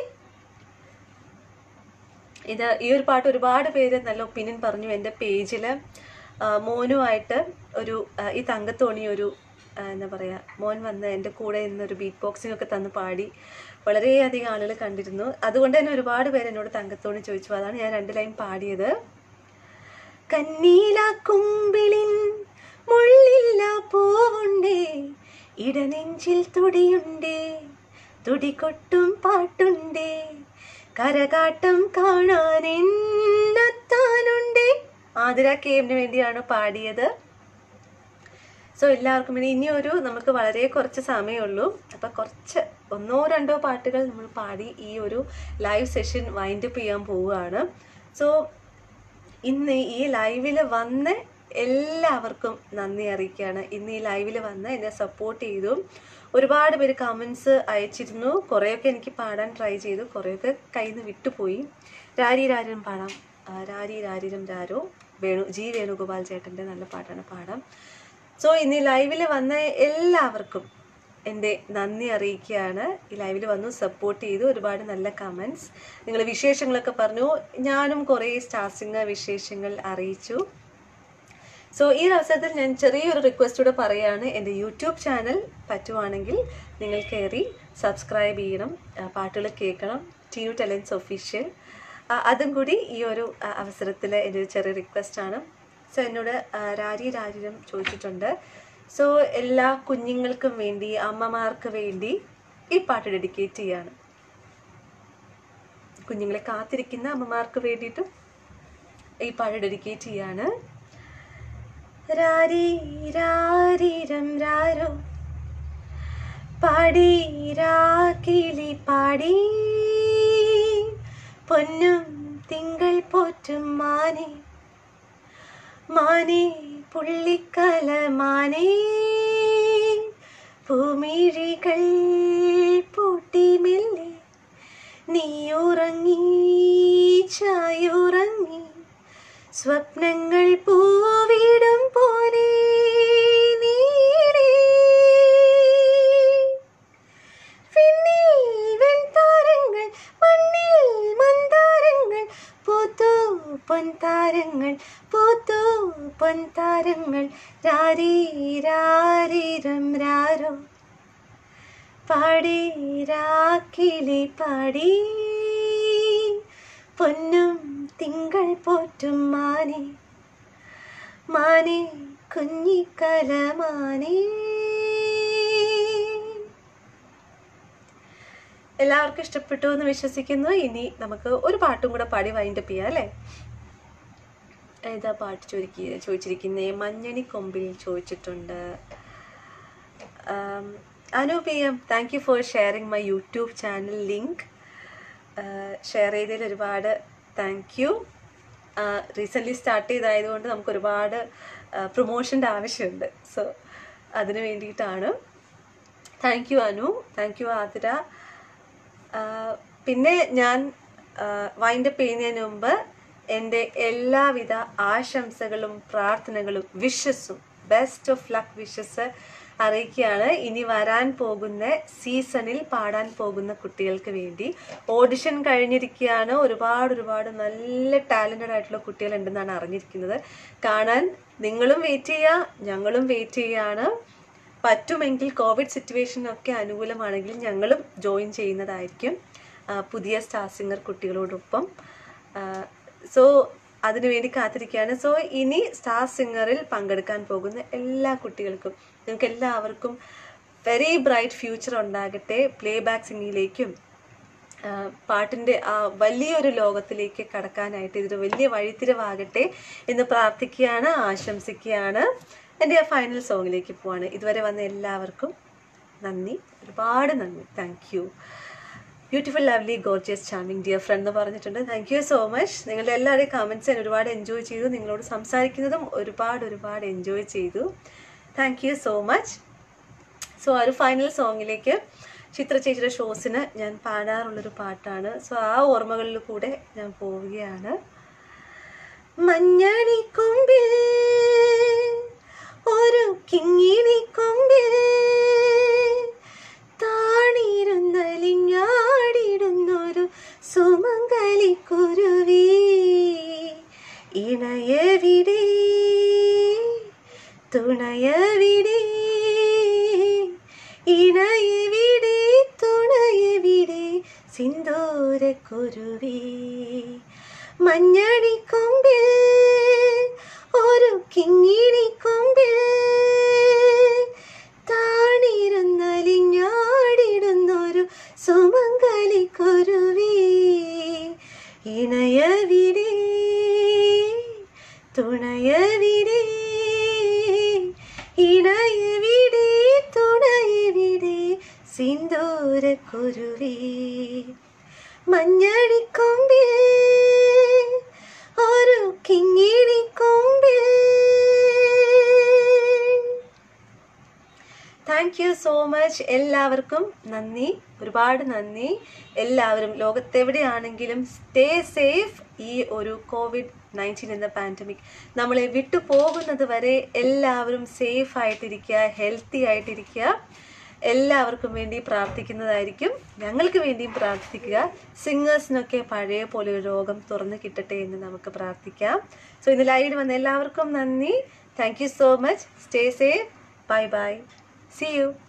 ഇത് ഈ ഒരു പാട്ട് ഒരുപാട് പേര് നല്ല ഒപ്പീനിയൻ പറഞ്ഞു എൻ്റെ പേജിൽ മോനുമായിട്ട് ഒരു ആ, ഈ തങ്കത്തോണി ഒരു ആ, എന്താ പറയുക മോൻ വന്ന് എൻ്റെ കൂടെ ഇന്നൊരു ബീറ്റ് ബോക്സിംഗ് ഒക്കെ തന്ന് പാടി വളരെയധികം ആളുകൾ കണ്ടിരുന്നു അതുകൊണ്ട് തന്നെ ഒരുപാട് പേര് എന്നോട് തങ്കത്തോണി ചോദിച്ചു അതാണ് ഞാൻ രണ്ട് ലൈൻ പാടിയത് കന്നീല കുമ്പിളിൻ മുള്ളില്ല പൂവുണ്ടേ ഇടനെഞ്ചിൽ തുടിയുണ്ടേ തുടികൊട്ടും പാട്ടുണ്ടേ കരകാട്ടം കാണാൻ എന്നെത്താനുണ്ടേ ആതിര കേമിന് വേണ്ടിയാണ് പാടിയത് സോ എല്ലാവർക്കും ഇനി ഇനിയൊരു നമുക്ക് വളരെ കുറച്ച് സമയമുള്ളൂ അപ്പം കുറച്ച് ഒന്നോ രണ്ടോ പാട്ടുകൾ നമ്മൾ പാടി ഈ ഒരു ലൈവ് സെഷൻ വൈൻഡ് അപ്പ് ചെയ്യാൻ പോവുകയാണ് സോ ഇന്ന് ഈ ലൈവിൽ വന്ന് എല്ലാവർക്കും നന്ദി അറിയിക്കുകയാണ് ഇന്ന് ഈ ലൈവിൽ വന്ന് എന്നെ സപ്പോർട്ട് ചെയ്തു ഒരുപാട് പേര് കമൻസ് അയച്ചിരുന്നു കുറേയൊക്കെ എനിക്ക് പാടാൻ ട്രൈ ചെയ്തു കുറേയൊക്കെ കയ്യിൽ നിന്ന് വിട്ടുപോയി രാരി രാരം പാടാം ആ, രാരി രാരിരം രാരോ വേണു ജി വേണുഗോപാൽ ചേട്ടൻ്റെ നല്ല പാട്ടാണ് പാടാം സോ ഇന്ന് ഈ ലൈവിൽ വന്ന എല്ലാവർക്കും എൻ്റെ നന്ദി അറിയിക്കുകയാണ് ഈ ലൈവിൽ വന്നു സപ്പോർട്ട് ചെയ്തു ഒരുപാട് നല്ല കമൻസ് നിങ്ങൾ വിശേഷങ്ങളൊക്കെ പറഞ്ഞു ഞാനും കുറേ സ്റ്റാർസിങ് വിശേഷങ്ങൾ അറിയിച്ചു സോ ഈ ഒരു അവസരത്തിൽ ഞാൻ ചെറിയൊരു റിക്വസ്റ്റ് കൂടെ പറയുകയാണ് എൻ്റെ യൂട്യൂബ് ചാനൽ പറ്റുവാണെങ്കിൽ നിങ്ങൾ കയറി സബ്സ്ക്രൈബ് ചെയ്യണം ആ, പാട്ടുകൾ കേൾക്കണം ടീനു ടെലൻസ് ഒഫീഷ്യൽ അതും കൂടി ഈ ഒരു അവസരത്തിൽ എൻ്റെ ഒരു ചെറിയ റിക്വസ്റ്റാണ് സോ എന്നോട് ആ, രാരി രാജിരം ചോദിച്ചിട്ടുണ്ട് സോ എല്ലാ കുഞ്ഞുങ്ങൾക്കും വേണ്ടി അമ്മമാർക്ക് വേണ്ടി ഈ പാട്ട് ഡെഡിക്കേറ്റ് ചെയ്യാണ് കുഞ്ഞുങ്ങളെ കാത്തിരിക്കുന്ന അമ്മമാർക്ക് വേണ്ടിയിട്ടും ഈ പാട്ട് ഡെഡിക്കേറ്റ് ചെയ്യാണ് രാരി രാരിരം രാരോ പാടി രാക്കിളി പാടി പൊന്നും തിങ്കൾ പോറ്റും മാനേ മാനേ പുള്ളിക്കല മാനേ ഭൂമിഴികൾ പൂട്ടി മെല്ലെ നീയുറങ്ങി ചായുറങ്ങി സ്വപ്നങ്ങൾ പൂവിടും പോലെ നീരേ. വിണ്ണിൽ വെൺതാരങ്ങൾ മണ്ണിൽ മന്ദാരങ്ങൾ പൂത്തു പൊൻതാരങ്ങൾ പൂത്തു പൊൻതാരങ്ങൾ രാരീ രാരിരം രാരോ പാടി രാക്കിളി പാടി പൊന്നും തിങ്കൾ പോറ്റും മാനെ മാനെ കുഞ്ഞിക്കല മാനേ എല്ലാവർക്കും ഇഷ്ടപ്പെട്ടു എന്ന് വിശ്വസിക്കുന്നു ഇനി നമുക്ക് ഒരു പാട്ടും കൂടെ പാടി വൈൻഡപ്പ് ചെയ്യാം അല്ലേ ഏതാ പാട്ട് ചോദിക്കുക ചോദിച്ചിരിക്കുന്നേ മഞ്ഞണി കൊമ്പിൽ ചോദിച്ചിട്ടുണ്ട് um, Anu P M thank you for sharing my YouTube channel link share ചെയ്തതിൽ ഒരുപാട് താങ്ക് യു റീസെൻ്റ്ലി സ്റ്റാർട്ട് ചെയ്തായതുകൊണ്ട് നമുക്ക് ഒരുപാട് പ്രൊമോഷൻ്റെ ആവശ്യമുണ്ട് സോ അതിന് വേണ്ടിയിട്ടാണ് thank you Anu thank you Athira ആഹ് പിന്നെ ഞാൻ വൈൻഡപ്പ് ചെയ്യുന്നതിന് മുമ്പ് എൻ്റെ എല്ലാവിധ ആശംസകളും പ്രാർത്ഥനകളും വിഷസും ബെസ്റ്റ് ഓഫ് ലക്ക് വിഷസ് അറിയിക്കുകയാണ് ഇനി വരാൻ പോകുന്ന സീസണിൽ പാടാൻ പോകുന്ന കുട്ടികൾക്ക് വേണ്ടി ഓഡിഷൻ കഴിഞ്ഞിരിക്കുകയാണ് ഒരുപാട് ഒരുപാട് നല്ല ടാലൻറ്റഡ് ആയിട്ടുള്ള കുട്ടികളുണ്ടെന്നാണ് അറിഞ്ഞിരിക്കുന്നത് കാണാൻ നിങ്ങളും വെയിറ്റ് ചെയ്യുക ഞങ്ങളും വെയിറ്റ് ചെയ്യുകയാണ് പറ്റുമെങ്കിൽ കോവിഡ് സിറ്റുവേഷൻ ഒക്കെ അനുകൂലമാണെങ്കിൽ ഞങ്ങളും ജോയിൻ ചെയ്യുന്നതായിരിക്കും ആ, പുതിയ സ്റ്റാർ സിംഗർ കുട്ടികളോടൊപ്പം സോ അതിനുവേണ്ടി കാത്തിരിക്കുകയാണ് സോ ഇനി സ്റ്റാർ സിംഗറിൽ പങ്കെടുക്കാൻ പോകുന്ന എല്ലാ കുട്ടികൾക്കും നിങ്ങൾക്ക് എല്ലാവർക്കും വെരി ബ്രൈറ്റ് ഫ്യൂച്ചർ ഉണ്ടാകട്ടെ പ്ലേ ബാക്ക് സിംഗിങ്ങിലേക്കും പാട്ടിൻ്റെ ആ വലിയൊരു ലോകത്തിലേക്ക് കടക്കാനായിട്ട് ഇതൊരു വലിയ വഴിത്തിരിവാകട്ടെ എന്ന് പ്രാർത്ഥിക്കുകയാണ് ആശംസിക്കുകയാണ് എൻ്റെ ആ ഫൈനൽ സോങ്ങിലേക്ക് പോവാണ് ഇതുവരെ വന്ന എല്ലാവർക്കും നന്ദി ഒരുപാട് നന്ദി thank you beautiful lovely gorgeous charming dear friend എന്ന് പറഞ്ഞിട്ടുണ്ട് താങ്ക് യു സോ മച്ച് നിങ്ങളുടെ എല്ലാവരുടെയും കമൻസ് ഞാൻ ഒരുപാട് എൻജോയ് ചെയ്തു നിങ്ങളോട് സംസാരിക്കുന്നതും ഒരുപാട് ഒരുപാട് എൻജോയ് ചെയ്തു thank you so much so ആ ഒരു ഫൈനൽ സോങ്ങിലേക്ക് ചിത്ര ചേച്ചിയുടെ ഷോസിന് ഞാൻ പാടാറുള്ളൊരു പാട്ടാണ് സോ ആ ഓർമ്മകളിൽ കൂടെ ഞാൻ പോവുകയാണ് മഞ്ഞണി കൊമ്പിൽ ഒരു കിങ്ങിണി കൊമ്പിൽ താണിരുന്നലിഞ്ഞാടിടുന്നൊരു സുമംഗലി കുരുവി ഇണയവിടെ തുണയവിടെ ഇണയവിടെ തുണയവിടെ സിന്ദൂര കുരുവി മഞ്ഞണി കൊമ്പിൽ ഒരു കിങ്ങിണി കൊമ്പിൽ താണിരുന്നലിഞ്ഞാടിടുന്നൊരു സുമംഗലി കുരുവി ഇണയവിടെ തുണയവിടെ ഇണയവിടെ തുണയവിടെ സിന്ദൂര കുരുവി മഞ്ഞണിക്കൊമ്പിൽ ഒരു കിങ്ങിണിക്കൊമ്പിൽ താങ്ക് യു സോ മച്ച് എല്ലാവർക്കും നന്ദി ഒരുപാട് നന്ദി എല്ലാവരും ലോകത്തെവിടെയാണെങ്കിലും സ്റ്റേ സേഫ് ഈ ഒരു കോവിഡ് നയൻറ്റീൻ എന്ന പാൻഡമിക് നമ്മളെ വിട്ടു പോകുന്നത് വരെ എല്ലാവരും സേഫ് ആയിട്ടിരിക്കുക ഹെൽത്തി ആയിട്ടിരിക്കുക എല്ലാവർക്കും വേണ്ടി പ്രാർത്ഥിക്കുന്നതായിരിക്കും ഞങ്ങൾക്ക് വേണ്ടിയും പ്രാർത്ഥിക്കുക സിംഗേഴ്സിനൊക്കെ പഴയ പോലെ ഒരു രോഗം തുറന്നു കിട്ടട്ടെ എന്ന് നമുക്ക് പ്രാർത്ഥിക്കാം സോ ഇന്ന് ലൈവിൽ വന്ന എല്ലാവർക്കും നന്ദി thank you so much stay safe bye bye see U